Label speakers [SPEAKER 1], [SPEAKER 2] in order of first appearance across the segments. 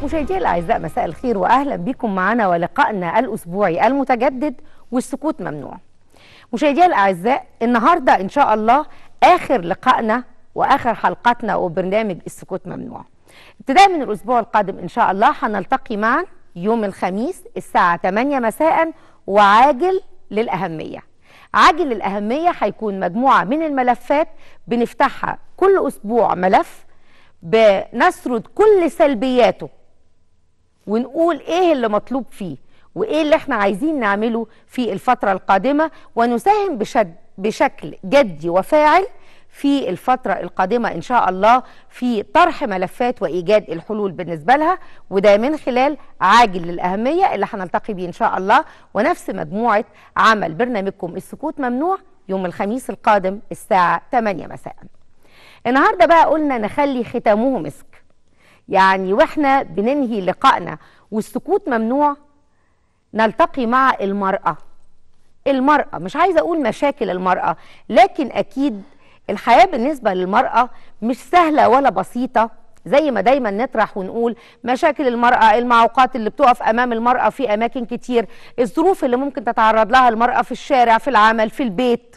[SPEAKER 1] مشاهدينا الاعزاء مساء الخير واهلا بكم معنا ولقائنا الاسبوعي المتجدد والسكوت ممنوع. مشاهدينا الاعزاء النهارده ان شاء الله اخر لقائنا واخر حلقاتنا وبرنامج السكوت ممنوع. ابتداء من الاسبوع القادم ان شاء الله هنلتقي معا يوم الخميس الساعه 8 مساء وعاجل للاهميه. عاجل للاهميه هيكون مجموعه من الملفات بنفتحها كل اسبوع ملف بنسرد كل سلبياته ونقول ايه اللي مطلوب فيه وايه اللي احنا عايزين نعمله في الفترة القادمة ونساهم بشد بشكل جدي وفاعل في الفترة القادمة إن شاء الله في طرح ملفات وإيجاد الحلول بالنسبة لها وده من خلال عاجل للأهمية اللي هنلتقي بيه إن شاء الله ونفس مجموعة عمل برنامجكم السكوت ممنوع يوم الخميس القادم الساعة 8 مساء النهارده بقى قلنا نخلي ختامه مسك يعني واحنا بننهي لقائنا والسكوت ممنوع نلتقي مع المرأة المرأة مش عايزة أقول مشاكل المرأة لكن أكيد الحياة بالنسبة للمرأة مش سهلة ولا بسيطة زي ما دايما نطرح ونقول مشاكل المرأة المعوقات اللي بتقف أمام المرأة في أماكن كتير الظروف اللي ممكن تتعرض لها المرأة في الشارع في العمل في البيت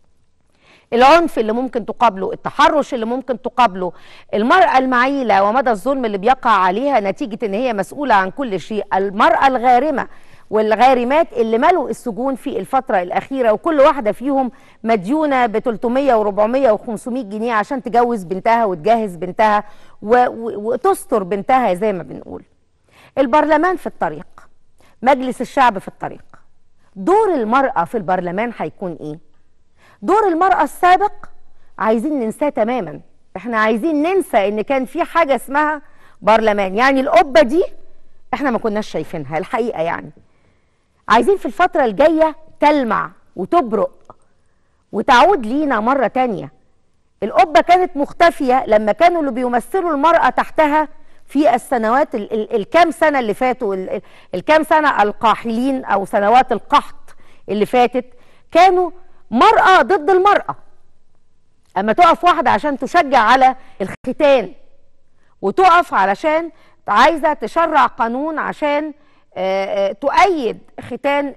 [SPEAKER 1] العنف اللي ممكن تقابله التحرش اللي ممكن تقابله المرأة المعيلة ومدى الظلم اللي بيقع عليها نتيجة ان هي مسؤولة عن كل شيء المرأة الغارمة والغارمات اللي ملوا السجون في الفترة الأخيرة وكل واحدة فيهم مديونة ب 300 و400 و500 جنيه عشان تجوز بنتها وتجهز بنتها وتستر بنتها زي ما بنقول البرلمان في الطريق مجلس الشعب في الطريق دور المرأة في البرلمان هيكون ايه؟ دور المرأة السابق عايزين ننساه تماما احنا عايزين ننسى ان كان في حاجة اسمها برلمان يعني القبة دي احنا ما كناش شايفينها الحقيقة يعني عايزين في الفترة الجاية تلمع وتبرق وتعود لينا مرة تانية القبة كانت مختفية لما كانوا اللي بيمثلوا المرأة تحتها في السنوات ال ال الكام سنة اللي فاتوا ال الكام سنة القاحلين أو سنوات القحط اللي فاتت كانوا مرأة ضد المرأة أما تقف واحدة عشان تشجع على الختان وتقف علشان عايزة تشرع قانون عشان تؤيد ختان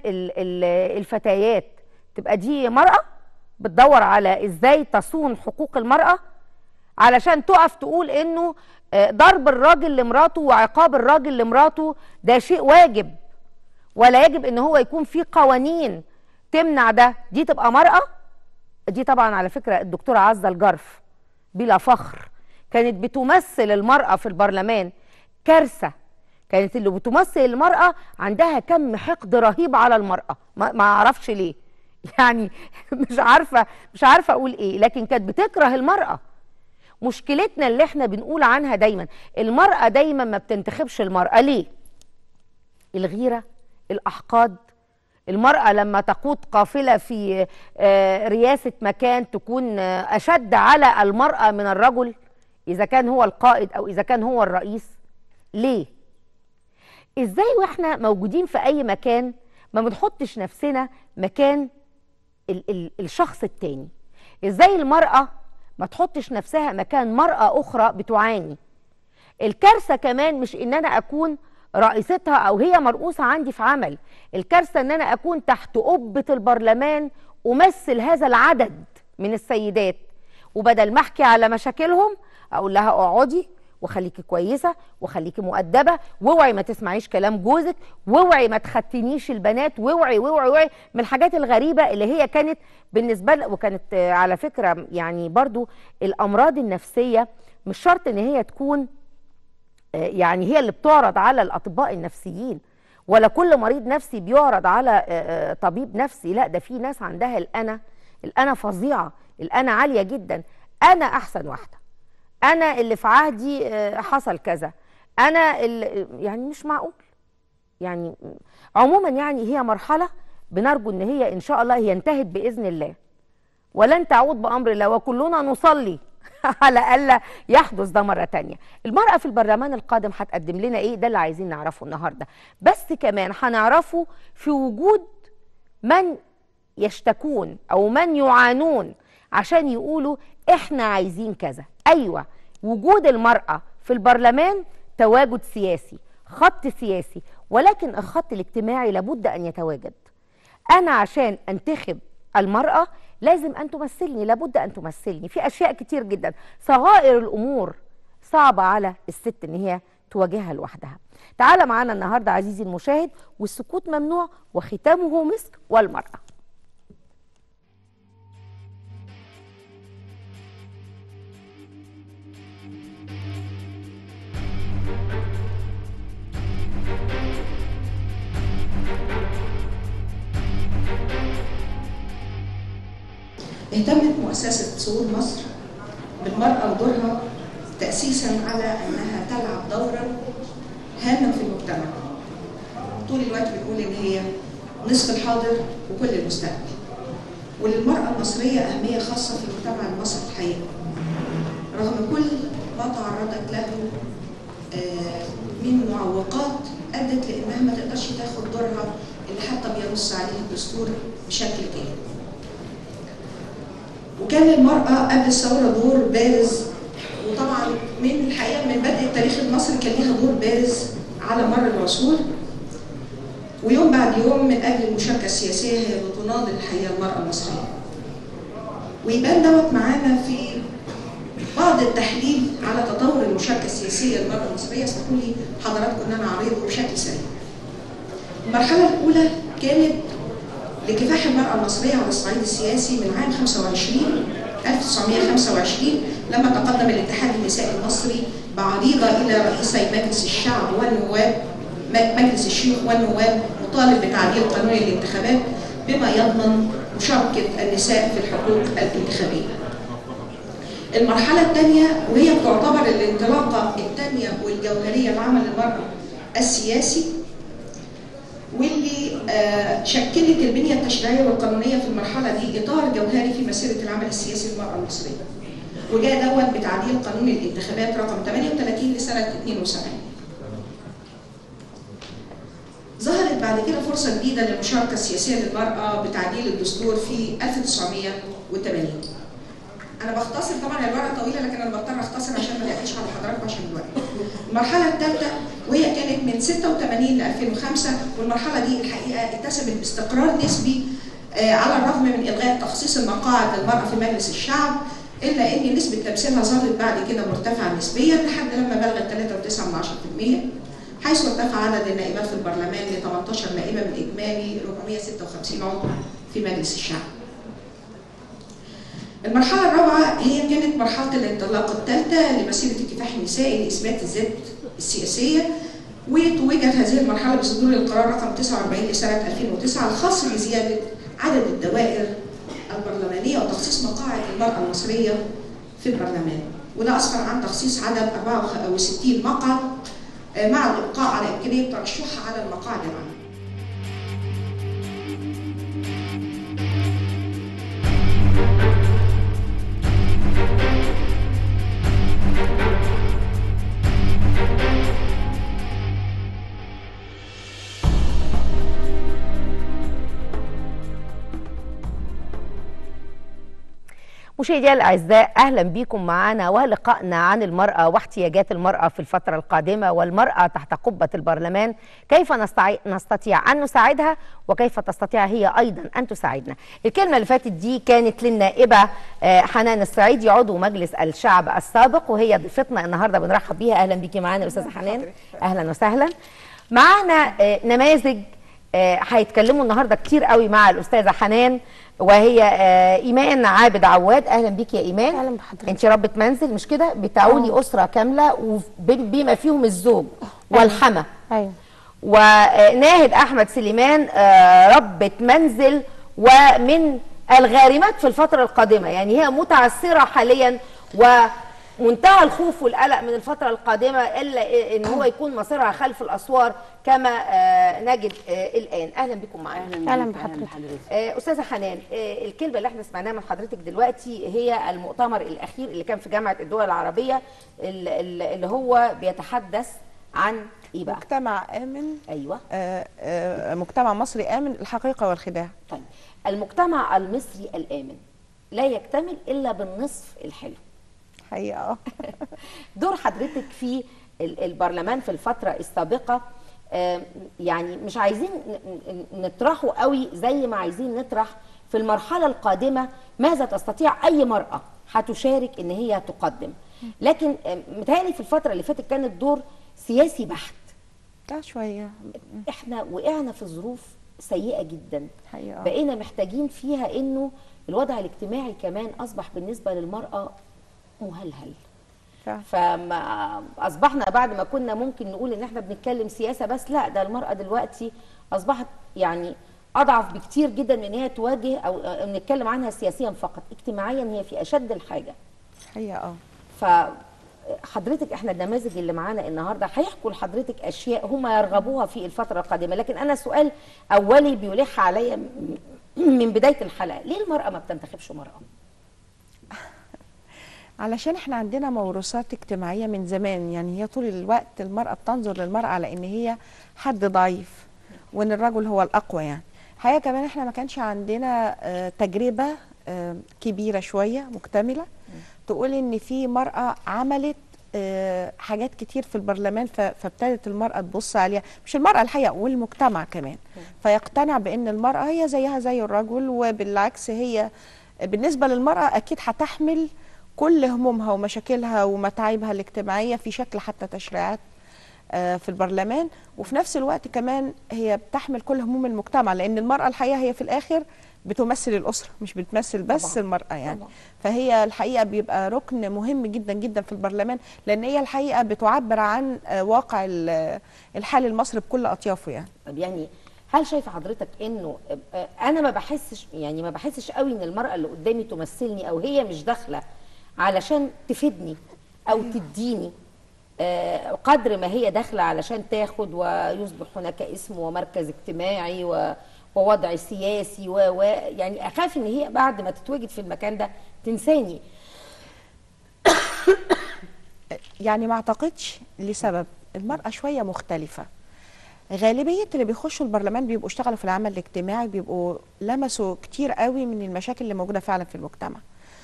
[SPEAKER 1] الفتيات تبقى دي مرأة بتدور على ازاي تصون حقوق المرأة علشان تقف تقول انه ضرب الراجل لمراته وعقاب الراجل لمراته ده شيء واجب ولا يجب ان هو يكون في قوانين تمنع ده دي تبقى مرأة دي طبعا على فكرة الدكتورة عزة الجرف بلا فخر كانت بتمثل المرأة في البرلمان كارثة كانت اللي بتمثل المرأة عندها كم حقد رهيب على المرأة ما, ما اعرفش ليه يعني مش عارفة مش عارفة اقول ايه لكن كانت بتكره المرأة مشكلتنا اللي احنا بنقول عنها دايما المرأة دايما ما بتنتخبش المرأة ليه الغيرة الاحقاد المرأة لما تقود قافلة في رئاسة مكان تكون أشد على المرأة من الرجل إذا كان هو القائد أو إذا كان هو الرئيس ليه؟ إزاي وإحنا موجودين في أي مكان ما بنحطش نفسنا مكان ال ال الشخص التاني إزاي المرأة ما تحطش نفسها مكان مرأة أخرى بتعاني الكارثة كمان مش إن أنا أكون رئيستها او هي مرؤوسه عندي في عمل الكارثه ان انا اكون تحت قبه البرلمان امثل هذا العدد من السيدات وبدل ما احكي على مشاكلهم اقول لها اقعدي وخليكي كويسه وخليكي مؤدبه واوعي ما تسمعيش كلام جوزك واوعي ما تختنيش البنات واوعي واوعي واوعي من الحاجات الغريبه اللي هي كانت بالنسبه لها وكانت على فكره يعني برضو الامراض النفسيه مش شرط ان هي تكون يعني هي اللي بتعرض على الاطباء النفسيين ولا كل مريض نفسي بيعرض على طبيب نفسي لا ده في ناس عندها الانا الانا فظيعه الانا عاليه جدا انا احسن واحده انا اللي في عهدي حصل كذا انا اللي يعني مش معقول يعني عموما يعني هي مرحله بنرجو ان هي ان شاء الله هي انتهت باذن الله ولن تعود بامر الله وكلنا نصلي على الا يحدث ده مره تانية المراه في البرلمان القادم هتقدم لنا ايه ده اللي عايزين نعرفه النهارده بس كمان هنعرفه في وجود من يشتكون او من يعانون عشان يقولوا احنا عايزين كذا ايوه وجود المراه في البرلمان تواجد سياسي خط سياسي ولكن الخط الاجتماعي لابد ان يتواجد انا عشان انتخب المراه لازم ان تمثلني لابد ان تمثلني في اشياء كتير جدا صغائر الامور صعبه على الست ان هي تواجهها لوحدها تعال معانا النهارده عزيزي المشاهد والسكوت ممنوع وختامه مسك والمراه
[SPEAKER 2] اهتمت مؤسسة سعود مصر بالمرأة ودورها تأسيسا على أنها تلعب دورا هاما في المجتمع طول الوقت بنقول إن هي نصف الحاضر وكل المستقبل وللمرأة المصرية أهمية خاصة في المجتمع المصري الحقيقة رغم كل ما تعرضت له من معوقات أدت لأنها ما تقدرش تاخد دورها اللي حتى بينص عليه الدستور بشكل كامل وكان للمرأة قبل الثورة دور بارز وطبعا من الحقيقة من بدء التاريخ المصري كان ليها دور بارز على مر العصور ويوم بعد يوم من أجل المشاركة السياسية هي بتناضل الحقيقة المرأة المصرية ويبان دوت معانا في بعض التحليل على تطور المشاركة السياسية للمرأة المصرية اسمحوا لي حضراتكم ان انا اعرضه بشكل سريع. المرحلة الأولى كانت لكفاح المرأة المصرية على الصعيد السياسي من عام 25 1925 لما تقدم الاتحاد النسائي المصري بعريضة إلى رئيسي مجلس الشعب والنواب مجلس الشيوخ والنواب مطالب بتعديل قانون الانتخابات بما يضمن مشاركة النساء في الحقوق الانتخابية. المرحلة الثانية وهي تعتبر الانطلاقة الثانية والجوهرية لعمل المرأة السياسي واللي آه شكلت البنية التشريعية والقانونية في المرحلة دي إطار جوهري في مسيرة العمل السياسي للمرأة المصرية. وجاء دوت بتعديل قانون الانتخابات رقم 38 لسنة 72. ظهرت بعد كده فرصة جديدة للمشاركة السياسية للمرأة بتعديل الدستور في 1980. انا بختصر طبعا الورقه طويله لكن انا بضطر اختصر عشان ما نقفش على حضراتكم عشان الوقت. المرحله الثالثه وهي كانت من 86 ل 2005 والمرحله دي الحقيقه اتسمت باستقرار نسبي على الرغم من الغاء تخصيص المقاعد للمراه في مجلس الشعب الا ان نسبه تمثيلها ظلت بعد كده مرتفعه نسبيا لحد لما بلغت 3.9% حيث ارتفع عدد النائبات في البرلمان ل 18 نائبه من اجمالي 456 عضو في مجلس الشعب. المرحلة الرابعة هي كانت مرحلة الانطلاقة الثالثة لمسيرة الكفاح النسائي لإثبات الذات السياسية وتوجت هذه المرحلة بصدور القرار رقم 49 لسنة 2009 الخاص بزيادة عدد الدوائر البرلمانية وتخصيص مقاعد المرأة المصرية في البرلمان وده أسفر عن تخصيص عدد 64 مقعد مع الإبقاء على إمكانية ترشحها على المقاعد العامة
[SPEAKER 1] مشاهدينا الاعزاء اهلا بكم معنا ولقائنا عن المراه واحتياجات المراه في الفتره القادمه والمراه تحت قبه البرلمان كيف نستطيع نستطيع ان نساعدها وكيف تستطيع هي ايضا ان تساعدنا. الكلمه اللي فاتت دي كانت للنائبه حنان السعيدي عضو مجلس الشعب السابق وهي ضيفتنا النهارده بنرحب بيها اهلا بيكي معانا استاذه حنان اهلا وسهلا. معانا نماذج هيتكلموا النهارده كتير قوي مع الاستاذه حنان وهي ايمان عابد عواد اهلا بيك يا ايمان
[SPEAKER 3] اهلا بحضرتك
[SPEAKER 1] انت ربة منزل مش كده بتعولي
[SPEAKER 3] أوه.
[SPEAKER 1] اسره كامله وبما فيهم الزوج والحما
[SPEAKER 3] ايوه
[SPEAKER 1] وناهد احمد سليمان ربة منزل ومن الغارمات في الفتره القادمه يعني هي متعثره حاليا ومنتهى الخوف والقلق من الفتره القادمه الا ان هو يكون مصيرها خلف الاسوار كما نجد الان اهلا بكم معانا
[SPEAKER 3] اهلا بحضرتك
[SPEAKER 1] استاذه حنان الكلمه اللي احنا سمعناها من حضرتك دلوقتي هي المؤتمر الاخير اللي كان في جامعه الدول العربيه اللي هو بيتحدث عن ايه بقى
[SPEAKER 3] مجتمع امن
[SPEAKER 1] ايوه
[SPEAKER 3] آه آه مجتمع مصري امن الحقيقه والخداع
[SPEAKER 1] طيب المجتمع المصري الامن لا يكتمل الا بالنصف الحلو
[SPEAKER 3] حقيقه
[SPEAKER 1] دور حضرتك في ال- البرلمان في الفتره السابقه آم، يعني مش عايزين ن- ن- نطرحه قوي زي ما عايزين نطرح في المرحله القادمه ماذا تستطيع اي مراه هتشارك ان هي تقدم لكن آم، متهيألي في الفتره اللي فاتت كان الدور سياسي بحت
[SPEAKER 3] لا شويه
[SPEAKER 1] احنا وقعنا في ظروف سيئه جدا
[SPEAKER 3] حقيقة.
[SPEAKER 1] بقينا محتاجين فيها انه الوضع الاجتماعي كمان اصبح بالنسبه للمراه مهلهل
[SPEAKER 3] فعلا.
[SPEAKER 1] فما اصبحنا بعد ما كنا ممكن نقول ان احنا بنتكلم سياسه بس لا ده المراه دلوقتي اصبحت يعني اضعف بكتير جدا من ان هي تواجه او أو نتكلم عنها سياسيا فقط اجتماعيا هي في اشد الحاجه
[SPEAKER 3] حقيقه اه
[SPEAKER 1] فحضرتك احنا النماذج اللي معانا النهارده هيحكوا لحضرتك اشياء هم يرغبوها في الفتره القادمه لكن انا سؤال اولي بيلح عليا م- من بدايه الحلقه ليه المراه ما بتنتخبش مراه
[SPEAKER 3] علشان احنا عندنا موروثات اجتماعية من زمان يعني هي طول الوقت المرأة بتنظر للمرأة على ان هي حد ضعيف وان الرجل هو الاقوى يعني الحقيقة كمان احنا ما كانش عندنا آه، تجربة آه، كبيرة شوية مكتملة تقول ان في مرأة عملت آه، حاجات كتير في البرلمان ف- فابتدت المرأة تبص عليها مش المرأة الحقيقة والمجتمع كمان فيقتنع بان المرأة هي زيها زي الرجل وبالعكس هي بالنسبة للمرأة أكيد هتحمل كل همومها ومشاكلها ومتاعبها الاجتماعية في شكل حتى تشريعات آه، في البرلمان وفي نفس الوقت كمان هي بتحمل كل هموم المجتمع لأن المرأة الحقيقة هي في الآخر بتمثل الأسرة مش بتمثل بس
[SPEAKER 1] طبعاً.
[SPEAKER 3] طبعا. المرأة يعني
[SPEAKER 1] طبعاً.
[SPEAKER 3] فهي الحقيقة بيبقى ركن مهم جدا جدا في البرلمان لأن هي الحقيقة بتعبر عن آه، واقع ال- الحال المصري بكل أطيافه يعني
[SPEAKER 1] طب يعني هل شايفه حضرتك انه آه، انا ما بحسش يعني ما بحسش قوي ان المراه اللي قدامي تمثلني او هي مش داخله علشان تفيدني او تديني آه، قدر ما هي داخله علشان تاخد ويصبح هناك اسم ومركز اجتماعي و ووضع سياسي و, و يعني اخاف ان هي بعد ما تتواجد في المكان ده تنساني
[SPEAKER 3] يعني ما اعتقدش لسبب المرأة شوية مختلفة غالبية اللي بيخشوا البرلمان بيبقوا اشتغلوا في العمل الاجتماعي بيبقوا لمسوا كتير قوي من المشاكل اللي موجودة فعلا في المجتمع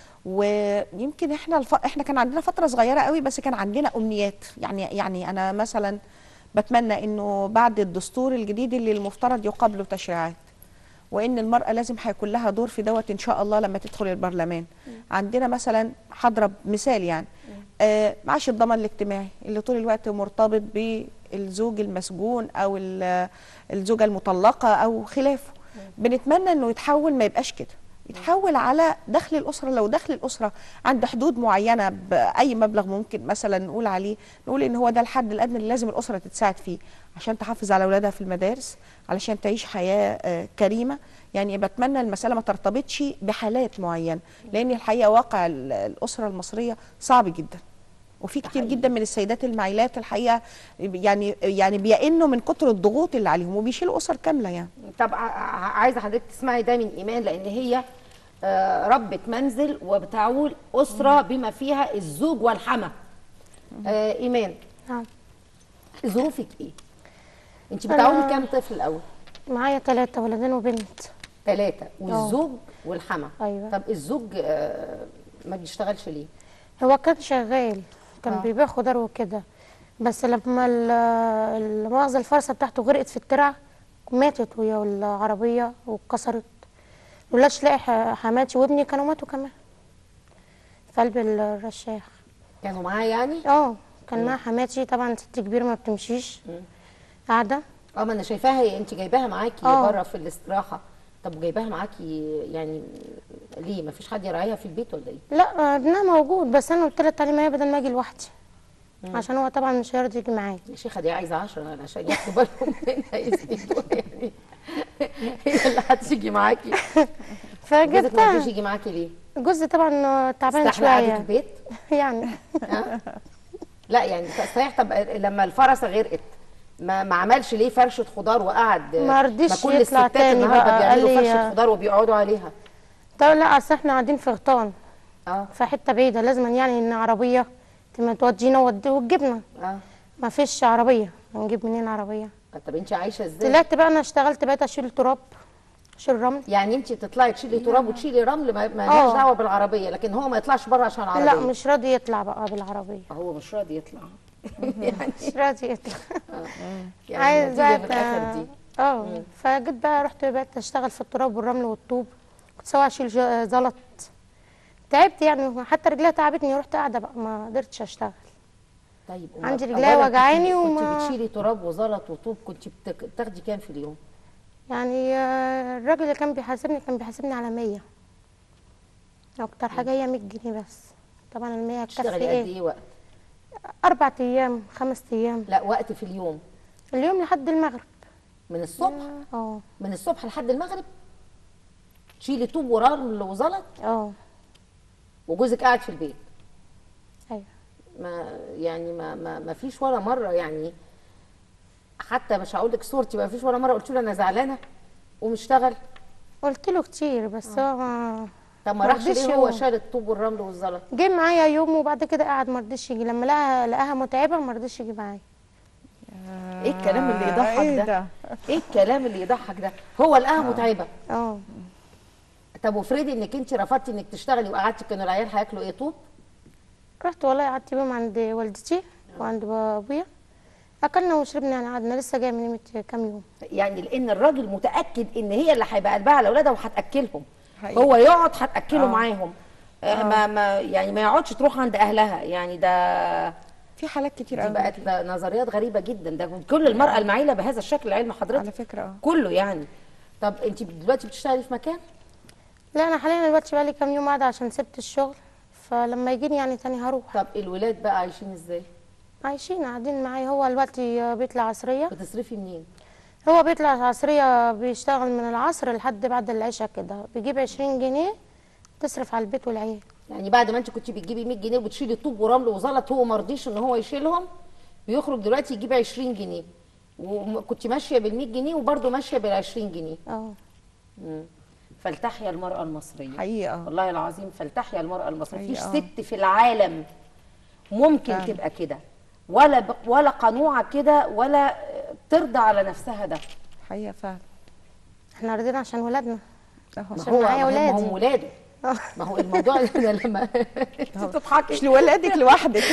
[SPEAKER 3] ويمكن احنا الف... احنا كان عندنا فترة صغيرة قوي بس كان عندنا امنيات يعني يعني انا مثلا بتمنى انه بعد الدستور الجديد اللي المفترض يقابله تشريعات وان المراه لازم هيكون لها دور في دوت ان شاء الله لما تدخل البرلمان عندنا مثلا هضرب مثال يعني آه معاش الضمان الاجتماعي اللي طول الوقت مرتبط بالزوج المسجون او ال- الزوجه المطلقه او خلافه بنتمنى انه يتحول ما يبقاش كده يتحول على دخل الاسره لو دخل الاسره عند حدود معينه باي مبلغ ممكن مثلا نقول عليه نقول ان هو ده الحد الادنى اللي لازم الاسره تتساعد فيه عشان تحافظ على اولادها في المدارس علشان تعيش حياه آه، كريمه يعني بتمنى المساله ما ترتبطش بحالات معينه لان الحقيقه واقع ال- الاسره المصريه صعب جدا وفي كتير
[SPEAKER 1] حقيقي.
[SPEAKER 3] جدا من السيدات المعيلات الحقيقه يعني يعني بيئنوا من كتر الضغوط اللي عليهم وبيشيلوا اسر كامله يعني
[SPEAKER 1] طب ع- ع- عايزه حضرتك تسمعي ده من ايمان لان هي آه، ربة منزل وبتعول اسره بما فيها الزوج والحما آه، ايمان
[SPEAKER 4] نعم
[SPEAKER 1] ظروفك ايه انت
[SPEAKER 4] أنا-
[SPEAKER 1] بتعولي كام طفل الاول
[SPEAKER 4] معايا ثلاثة ولدين وبنت
[SPEAKER 1] ثلاثه والزوج والحما
[SPEAKER 4] أيوة.
[SPEAKER 1] طب الزوج آه، ما بيشتغلش ليه
[SPEAKER 4] هو كان شغال كان
[SPEAKER 1] آه.
[SPEAKER 4] بيبيع خضار وكده بس لما ال- المؤاخذة الفرصة بتاعته غرقت في الترع ماتت وهي العربية واتكسرت ولاش لاقي ح- حماتي وابني كانوا ماتوا كمان في قلب الرشاح
[SPEAKER 1] كانوا معاه يعني
[SPEAKER 4] اه كان معاها حماتي طبعا ست كبيرة ما بتمشيش قاعدة
[SPEAKER 1] اه ما انا شايفاها هي انت جايباها معاكي
[SPEAKER 4] آه.
[SPEAKER 1] بره في الاستراحه طب جايباها معاكي يعني ليه ما فيش حد يراعيها في البيت ولا ايه
[SPEAKER 4] لا ابنها موجود بس انا قلت لها تعالي معايا بدل ما اجي لوحدي عشان هو طبعا مش هيرضى يجي معايا
[SPEAKER 1] يا شيخه دي عايزه 10 عشان ياخدوا بالهم منها يسيبوها يعني هي اللي هتيجي معاكي جوزك ما رضيش
[SPEAKER 4] فجبتها
[SPEAKER 1] يجي معاكي ليه؟
[SPEAKER 4] جوزي طبعا تعبان
[SPEAKER 1] استحلى قعدة
[SPEAKER 4] شويه
[SPEAKER 1] البيت؟
[SPEAKER 4] يعني
[SPEAKER 1] ها؟ لا يعني صحيح طب لما الفرسه غرقت ما, ما عملش ليه فرشه خضار وقعد
[SPEAKER 4] ما رضيش
[SPEAKER 1] كل
[SPEAKER 4] يطلع
[SPEAKER 1] الستات
[SPEAKER 4] تاني
[SPEAKER 1] النهارده
[SPEAKER 4] بقى،
[SPEAKER 1] بيعملوا
[SPEAKER 4] قال لي-
[SPEAKER 1] فرشه خضار وبيقعدوا عليها
[SPEAKER 4] طب لا اصل احنا قاعدين في غطان
[SPEAKER 1] اه
[SPEAKER 4] في حته بعيده لازم يعني ان عربيه تم- تودينا ود- وتجيبنا
[SPEAKER 1] اه
[SPEAKER 4] ما فيش عربيه هنجيب منين عربيه
[SPEAKER 1] طب انت عايشه ازاي؟
[SPEAKER 4] طلعت بقى انا اشتغلت بقيت اشيل تراب اشيل رمل
[SPEAKER 1] يعني انت تطلعي تشيلي تراب وتشيلي رمل ما ما
[SPEAKER 4] آه.
[SPEAKER 1] لهاش دعوه بالعربيه لكن هو ما يطلعش بره عشان عربيه
[SPEAKER 4] لا مش راضي يطلع بقى بالعربيه
[SPEAKER 1] هو مش راضي يطلع يعني
[SPEAKER 4] مش راضية
[SPEAKER 1] يعني
[SPEAKER 4] عايز
[SPEAKER 1] النتيجة في
[SPEAKER 4] بقى
[SPEAKER 1] الاخر دي
[SPEAKER 4] اه فجيت بقى رحت بقيت اشتغل في التراب والرمل والطوب كنت سواء اشيل ج- زلط تعبت يعني حتى رجليها تعبتني ورحت قاعده بقى ما قدرتش اشتغل
[SPEAKER 1] طيب
[SPEAKER 4] عندي
[SPEAKER 1] أمال
[SPEAKER 4] رجليا
[SPEAKER 1] أولاً
[SPEAKER 4] وجعاني
[SPEAKER 1] كنت
[SPEAKER 4] وما-
[SPEAKER 1] كنت بتشيلي تراب وزلط وطوب كنت بتك- بتاخدي كام في اليوم؟
[SPEAKER 4] يعني آه، الراجل اللي كان بيحاسبني كان بيحاسبني على 100 اكتر حاجه هي 100 جنيه بس طبعا ال 100 هتكفي
[SPEAKER 1] تشتغلي قد
[SPEAKER 4] ايه
[SPEAKER 1] ايه وقت؟
[SPEAKER 4] اربع ايام خمس ايام
[SPEAKER 1] لا وقت في اليوم
[SPEAKER 4] اليوم لحد المغرب
[SPEAKER 1] من الصبح
[SPEAKER 4] اه
[SPEAKER 1] من الصبح لحد المغرب تشيلي طوب ورمل وزلط
[SPEAKER 4] اه
[SPEAKER 1] وجوزك قاعد في البيت
[SPEAKER 4] ايوه
[SPEAKER 1] ما يعني ما ما, ما فيش ولا مره يعني حتى مش هقول لك صورتي ما فيش ولا مره قلت له انا زعلانه ومشتغل
[SPEAKER 4] قلت له كتير بس هو ما
[SPEAKER 1] طب ما
[SPEAKER 4] ما
[SPEAKER 1] راحش
[SPEAKER 4] رضيش
[SPEAKER 1] ليه هو
[SPEAKER 4] هو.
[SPEAKER 1] شال الطوب والرمل والزلط
[SPEAKER 4] جه معايا يوم وبعد كده قعد ما رضيش يجي لما لقاها لقاها متعبه ما رضيش يجي معايا
[SPEAKER 1] ايه الكلام اللي
[SPEAKER 3] آه،
[SPEAKER 1] يضحك
[SPEAKER 3] إيه
[SPEAKER 1] ده؟
[SPEAKER 3] ده؟
[SPEAKER 1] ايه الكلام اللي يضحك ده هو لقاها متعبه
[SPEAKER 4] اه
[SPEAKER 1] طب وافرضي انك انت رفضتي انك تشتغلي وقعدتي كانوا العيال هياكلوا ايه طوب
[SPEAKER 4] رحت والله قعدت يوم عند والدتي وعند ابويا اكلنا وشربنا يعني قعدنا لسه جايه من قيمه كام يوم
[SPEAKER 1] يعني لان الراجل متاكد ان هي اللي هيبقى قلبها على اولادها وهتاكلهم
[SPEAKER 3] حقيقي.
[SPEAKER 1] هو يقعد هتاكله
[SPEAKER 3] آه.
[SPEAKER 1] معاهم آه. ما ما يعني ما يقعدش تروح عند اهلها يعني ده
[SPEAKER 3] في حالات كتير
[SPEAKER 1] دي
[SPEAKER 3] قوي
[SPEAKER 1] بقت نظريات غريبه جدا ده كل المراه المعيله بهذا الشكل علم حضرتك
[SPEAKER 3] على فكره اه
[SPEAKER 1] كله يعني طب انت دلوقتي بتشتغلي في مكان
[SPEAKER 4] لا انا حاليا دلوقتي بقالي كام يوم قاعده عشان سبت الشغل فلما يجيني يعني تاني هروح
[SPEAKER 1] طب الولاد بقى عايشين ازاي
[SPEAKER 4] عايشين قاعدين معايا هو دلوقتي بيطلع عصريه
[SPEAKER 1] بتصرفي منين
[SPEAKER 4] هو بيطلع عصريه بيشتغل من العصر لحد بعد العشاء كده بيجيب 20 جنيه تصرف على البيت والعيال
[SPEAKER 1] يعني بعد ما انت كنت بتجيبي 100 جنيه وبتشيلي طوب ورمل وزلط هو ما رضيش ان هو يشيلهم بيخرج دلوقتي يجيب 20 جنيه وكنت ماشيه بال 100 جنيه وبرده ماشيه بال 20 جنيه
[SPEAKER 4] اه
[SPEAKER 1] مم. فلتحيا المراه المصريه
[SPEAKER 3] حقيقه
[SPEAKER 1] والله العظيم فلتحيا المراه المصريه مفيش
[SPEAKER 3] حقيقة.
[SPEAKER 1] ست في العالم ممكن
[SPEAKER 3] فعلا.
[SPEAKER 1] تبقى كده ولا ب... ولا قنوعه كده ولا ترضى على نفسها ده
[SPEAKER 3] حقيقه فعلا
[SPEAKER 4] احنا رضينا عشان ولادنا
[SPEAKER 3] اهو
[SPEAKER 1] ما
[SPEAKER 4] عشان
[SPEAKER 1] هو
[SPEAKER 4] معايا
[SPEAKER 1] ما هم
[SPEAKER 4] ولادي.
[SPEAKER 1] ولاده ما هو الموضوع ده لما انت بتضحكي
[SPEAKER 3] مش لولادك لوحدك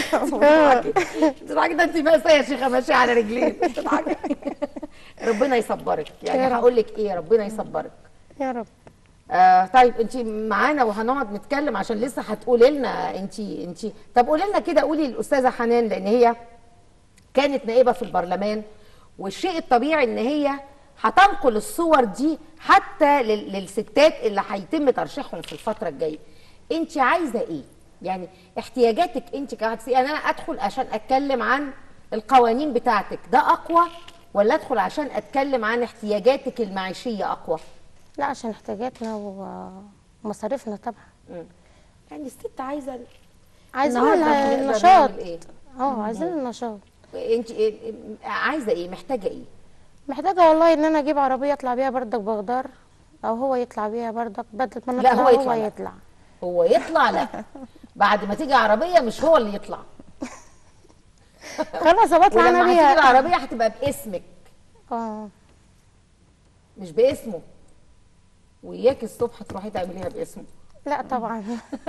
[SPEAKER 1] بتضحكي ده انت ماشيه يا شيخه ماشيه على رجلين بتضحكي ربنا يصبرك يعني
[SPEAKER 4] يا رب.
[SPEAKER 1] هقول لك ايه ربنا يصبرك
[SPEAKER 4] يا رب
[SPEAKER 1] آه طيب انت معانا وهنقعد نتكلم عشان لسه هتقولي لنا انت انت طب قولي لنا كده قولي للاستاذه حنان لان هي كانت نائبه في البرلمان والشيء الطبيعي ان هي هتنقل الصور دي حتى لل- للستات اللي هيتم ترشيحهم في الفتره الجايه انت عايزه ايه يعني احتياجاتك انت كواحده ست- يعني انا ادخل عشان اتكلم عن القوانين بتاعتك ده اقوى ولا ادخل عشان اتكلم عن احتياجاتك المعيشيه اقوى
[SPEAKER 4] لا عشان احتياجاتنا و- ومصاريفنا طبعا
[SPEAKER 1] يعني الست عايزه
[SPEAKER 4] عايزين
[SPEAKER 1] النهاردة
[SPEAKER 4] لها
[SPEAKER 1] بنقدر
[SPEAKER 4] نشاط
[SPEAKER 1] نعمل ايه؟
[SPEAKER 4] اه عايزين النشاط
[SPEAKER 1] انت عايزه ايه محتاجه ايه
[SPEAKER 4] محتاجة والله ان انا اجيب عربية اطلع بيها بردك بغدار او هو يطلع بيها بردك بدل ما انا
[SPEAKER 1] لا،
[SPEAKER 4] اطلع
[SPEAKER 1] هو يطلع
[SPEAKER 4] هو
[SPEAKER 1] لا.
[SPEAKER 4] يطلع
[SPEAKER 1] هو يطلع لا بعد ما تيجي عربيه مش هو اللي يطلع
[SPEAKER 4] خلاص بطلع انا
[SPEAKER 1] ولما هتيجي
[SPEAKER 4] بيها
[SPEAKER 1] العربيه هتبقى باسمك
[SPEAKER 4] اه
[SPEAKER 1] مش باسمه وياك الصبح تروحي تعمليها باسمه
[SPEAKER 4] لا طبعا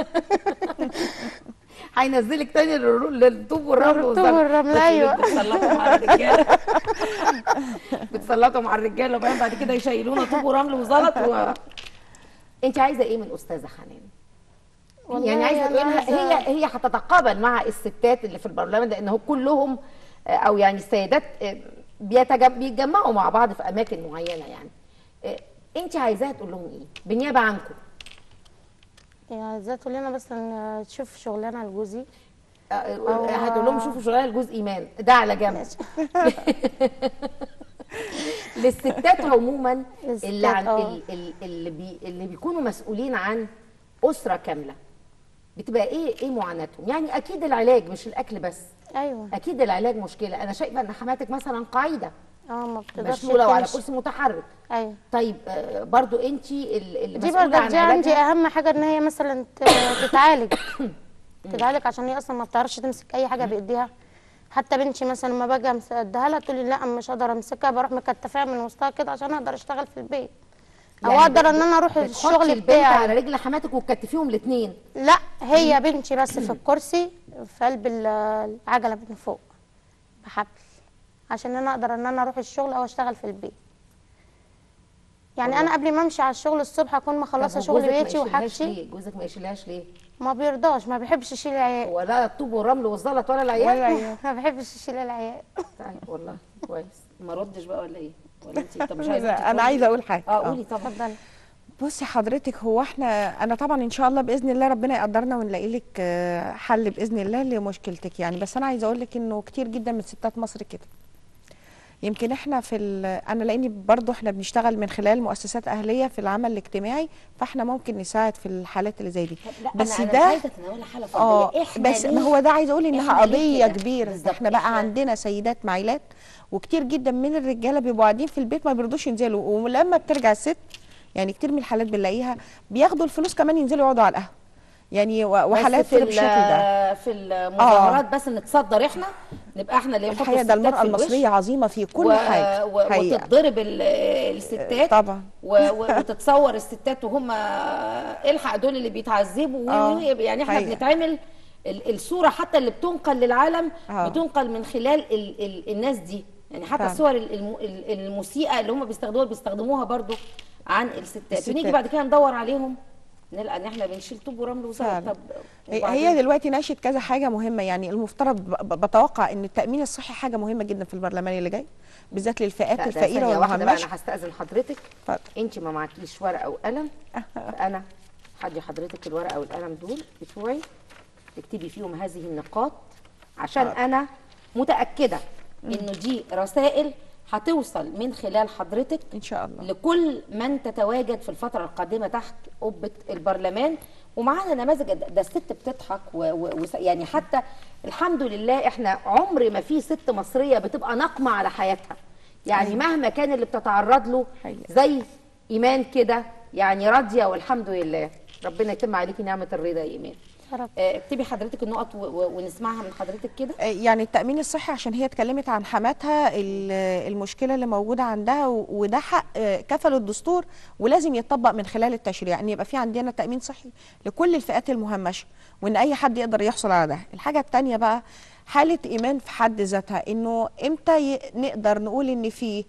[SPEAKER 1] هينزلك تاني للرو- للطوب والرمل
[SPEAKER 4] للطوب
[SPEAKER 1] والزلط.
[SPEAKER 4] والرمل،
[SPEAKER 1] بس
[SPEAKER 4] أيوة.
[SPEAKER 1] بتسلطهم على الرجاله بتسلطهم على الرجاله وبعدين بعد كده يشيلونا طوب ورمل وزلط و... انت عايزه ايه من استاذه حنان؟
[SPEAKER 4] والله
[SPEAKER 1] يعني عايزه
[SPEAKER 4] أنا
[SPEAKER 1] تقولها
[SPEAKER 4] عايزة-
[SPEAKER 1] هي هي هتتقابل مع الستات اللي في البرلمان لان هو كلهم آه، او يعني السيدات آه، بيتجم- بيتجمعوا مع بعض في اماكن معينه يعني آه، انت عايزاها تقول لهم ايه بالنيابه عنكم
[SPEAKER 4] يعني ازاي تقول لنا مثلا تشوف شغلانة لجوزي
[SPEAKER 1] آه،
[SPEAKER 4] أو-
[SPEAKER 1] هتقول لهم شوفوا شغلانه الجزء ايمان ده على جنب للستات عموما
[SPEAKER 4] للستات،
[SPEAKER 1] اللي عن
[SPEAKER 4] آه.
[SPEAKER 1] ال- ال- اللي بي اللي بيكونوا مسؤولين عن اسره كامله بتبقى ايه ايه معاناتهم يعني اكيد العلاج مش الاكل بس
[SPEAKER 4] ايوه
[SPEAKER 1] اكيد العلاج مشكله انا شايفه ان حماتك مثلا قاعده
[SPEAKER 4] اه ما بتقدرش
[SPEAKER 1] مشلوله وعلى
[SPEAKER 4] تمشي.
[SPEAKER 1] كرسي متحرك
[SPEAKER 4] ايوه
[SPEAKER 1] طيب آه، برضو انت اللي
[SPEAKER 4] دي
[SPEAKER 1] مسؤوله
[SPEAKER 4] برضك
[SPEAKER 1] عن
[SPEAKER 4] دي عندي
[SPEAKER 1] علاجها
[SPEAKER 4] اهم حاجة ان هي مثلا ت- تتعالج تتعالج عشان هي اصلا ما بتعرفش تمسك اي حاجة بايديها حتى بنتي مثلا لما باجي أمس- اديها لها تقول لي لا مش هقدر امسكها بروح مكتفاها من وسطها كده عشان اقدر اشتغل في البيت او
[SPEAKER 1] يعني
[SPEAKER 4] اقدر
[SPEAKER 1] بت-
[SPEAKER 4] ان انا اروح
[SPEAKER 1] بتحطي
[SPEAKER 4] الشغل
[SPEAKER 1] البنت
[SPEAKER 4] بتاعي
[SPEAKER 1] على رجل حماتك وتكتفيهم الاثنين
[SPEAKER 4] لا هي بنتي بس في الكرسي في قلب ال- العجله من فوق بحبل عشان انا اقدر ان انا اروح الشغل او اشتغل في البيت يعني انا قبل ما امشي على الشغل الصبح اكون مخلصه
[SPEAKER 1] طب
[SPEAKER 4] شغل
[SPEAKER 1] وجوزك ما
[SPEAKER 4] بيتي
[SPEAKER 1] يشيلهاش
[SPEAKER 4] وحاجتي
[SPEAKER 1] ليه؟ جوزك ما يشيلهاش ليه؟
[SPEAKER 4] ما بيرضاش ما بيحبش يشيل العيال
[SPEAKER 1] ولا الطوب والرمل والزلط ولا العيال؟
[SPEAKER 3] ولا عيال.
[SPEAKER 4] ما بيحبش يشيل العيال
[SPEAKER 1] طيب والله كويس ما ردش بقى ولا ايه؟ ولا انت طب مش عايزه
[SPEAKER 3] لا،
[SPEAKER 1] أنت
[SPEAKER 3] انا
[SPEAKER 1] تردي؟
[SPEAKER 3] عايزه اقول حاجه
[SPEAKER 1] اه قولي طبعا
[SPEAKER 4] اتفضلي
[SPEAKER 3] بصي حضرتك هو احنا انا طبعا ان شاء الله باذن الله ربنا يقدرنا ونلاقي لك آه، حل باذن الله لمشكلتك يعني بس انا عايزه اقول لك انه كتير جدا من ستات مصر كده يمكن احنا في ال- انا لاني برضو احنا بنشتغل من خلال مؤسسات اهليه في العمل الاجتماعي فاحنا ممكن نساعد في الحالات اللي زي دي
[SPEAKER 1] لا
[SPEAKER 3] بس
[SPEAKER 1] أنا
[SPEAKER 3] ده
[SPEAKER 1] أنا مش عايزه اتناولها حاله
[SPEAKER 3] اه
[SPEAKER 1] فرديه احنا
[SPEAKER 3] بس ما
[SPEAKER 1] ليه؟
[SPEAKER 3] هو ده عايزه اقول انها
[SPEAKER 1] إحنا ليه
[SPEAKER 3] قضيه
[SPEAKER 1] كده؟
[SPEAKER 3] كبيره
[SPEAKER 1] بالظبط،
[SPEAKER 3] احنا بقى
[SPEAKER 1] إحنا-
[SPEAKER 3] عندنا سيدات معيلات وكتير جدا من الرجاله بيبقوا قاعدين في البيت ما بيرضوش ينزلوا ولما بترجع الست يعني كتير من الحالات بنلاقيها بياخدوا الفلوس كمان ينزلوا يقعدوا على القهوه يعني و- وحالات
[SPEAKER 1] بس في
[SPEAKER 3] بالشكل ده
[SPEAKER 1] ال- في المظاهرات بس نتصدر احنا نبقى احنا اللي نحط
[SPEAKER 3] الحقيقه ده
[SPEAKER 1] الستات
[SPEAKER 3] المراه
[SPEAKER 1] في الوش
[SPEAKER 3] المصريه عظيمه في كل
[SPEAKER 1] و...
[SPEAKER 3] حاجه
[SPEAKER 1] و...
[SPEAKER 3] حقيقة.
[SPEAKER 1] وتتضرب ال- الستات
[SPEAKER 3] طبعا
[SPEAKER 1] و... و... وتتصور الستات وهم الحق دول اللي بيتعذبوا و-
[SPEAKER 3] آه،
[SPEAKER 1] و- يعني احنا
[SPEAKER 3] حقيقة.
[SPEAKER 1] بنتعمل ال- الصوره حتى اللي بتنقل للعالم
[SPEAKER 3] آه.
[SPEAKER 1] بتنقل من خلال ال... ال... الناس دي يعني حتى
[SPEAKER 3] فعلا.
[SPEAKER 1] الصور ال- الم... ال- المسيئه اللي هم بيستخدموها بيستخدموها برضو عن الستات,
[SPEAKER 3] الستات.
[SPEAKER 1] ونيجي بعد كده ندور عليهم نلقى ان احنا بنشيل طوب ورمل وزلط
[SPEAKER 3] فعلا.
[SPEAKER 1] طب
[SPEAKER 3] هي
[SPEAKER 1] وبعدين؟
[SPEAKER 3] هي دلوقتي ناشد كذا حاجه مهمه يعني المفترض ب- ب- بتوقع ان التامين الصحي حاجه مهمه جدا في البرلمان اللي جاي بالذات للفئات
[SPEAKER 1] لا، ده
[SPEAKER 3] الفقيره
[SPEAKER 1] ثانية واحدة بقى
[SPEAKER 3] والمهمشه
[SPEAKER 1] انا هستأذن حضرتك
[SPEAKER 3] اتفضل.
[SPEAKER 1] انت ما معكيش ورقة وقلم فانا هدي حضرتك الورقة والقلم دول بتوعي تكتبي فيهم هذه النقاط عشان انا متأكدة انه دي رسائل هتوصل من خلال حضرتك
[SPEAKER 3] ان شاء الله
[SPEAKER 1] لكل من تتواجد في الفترة القادمة تحت قبة البرلمان ومعانا نماذج ده ده الست بتضحك و و و يعني حتى الحمد لله احنا عمر ما في ست مصرية بتبقى ناقمة على حياتها يعني مهما كان اللي بتتعرض له
[SPEAKER 3] حقيقة.
[SPEAKER 1] زي ايمان كده يعني راضية والحمد لله ربنا يتم عليكي نعمة الرضا يا ايمان
[SPEAKER 4] يا رب
[SPEAKER 1] آه، اكتبي حضرتك النقط و- و- ونسمعها من حضرتك كده
[SPEAKER 3] يعني التأمين الصحي عشان هي اتكلمت عن حماتها ال- المشكلة اللي موجودة عندها و- وده حق آه، كفله الدستور ولازم يتطبق من خلال التشريع ان يبقى في عندنا تأمين صحي لكل الفئات المهمشة وان اي حد يقدر يحصل على ده الحاجة التانية بقى حالة ايمان في حد ذاتها انه امتى ي- نقدر نقول ان في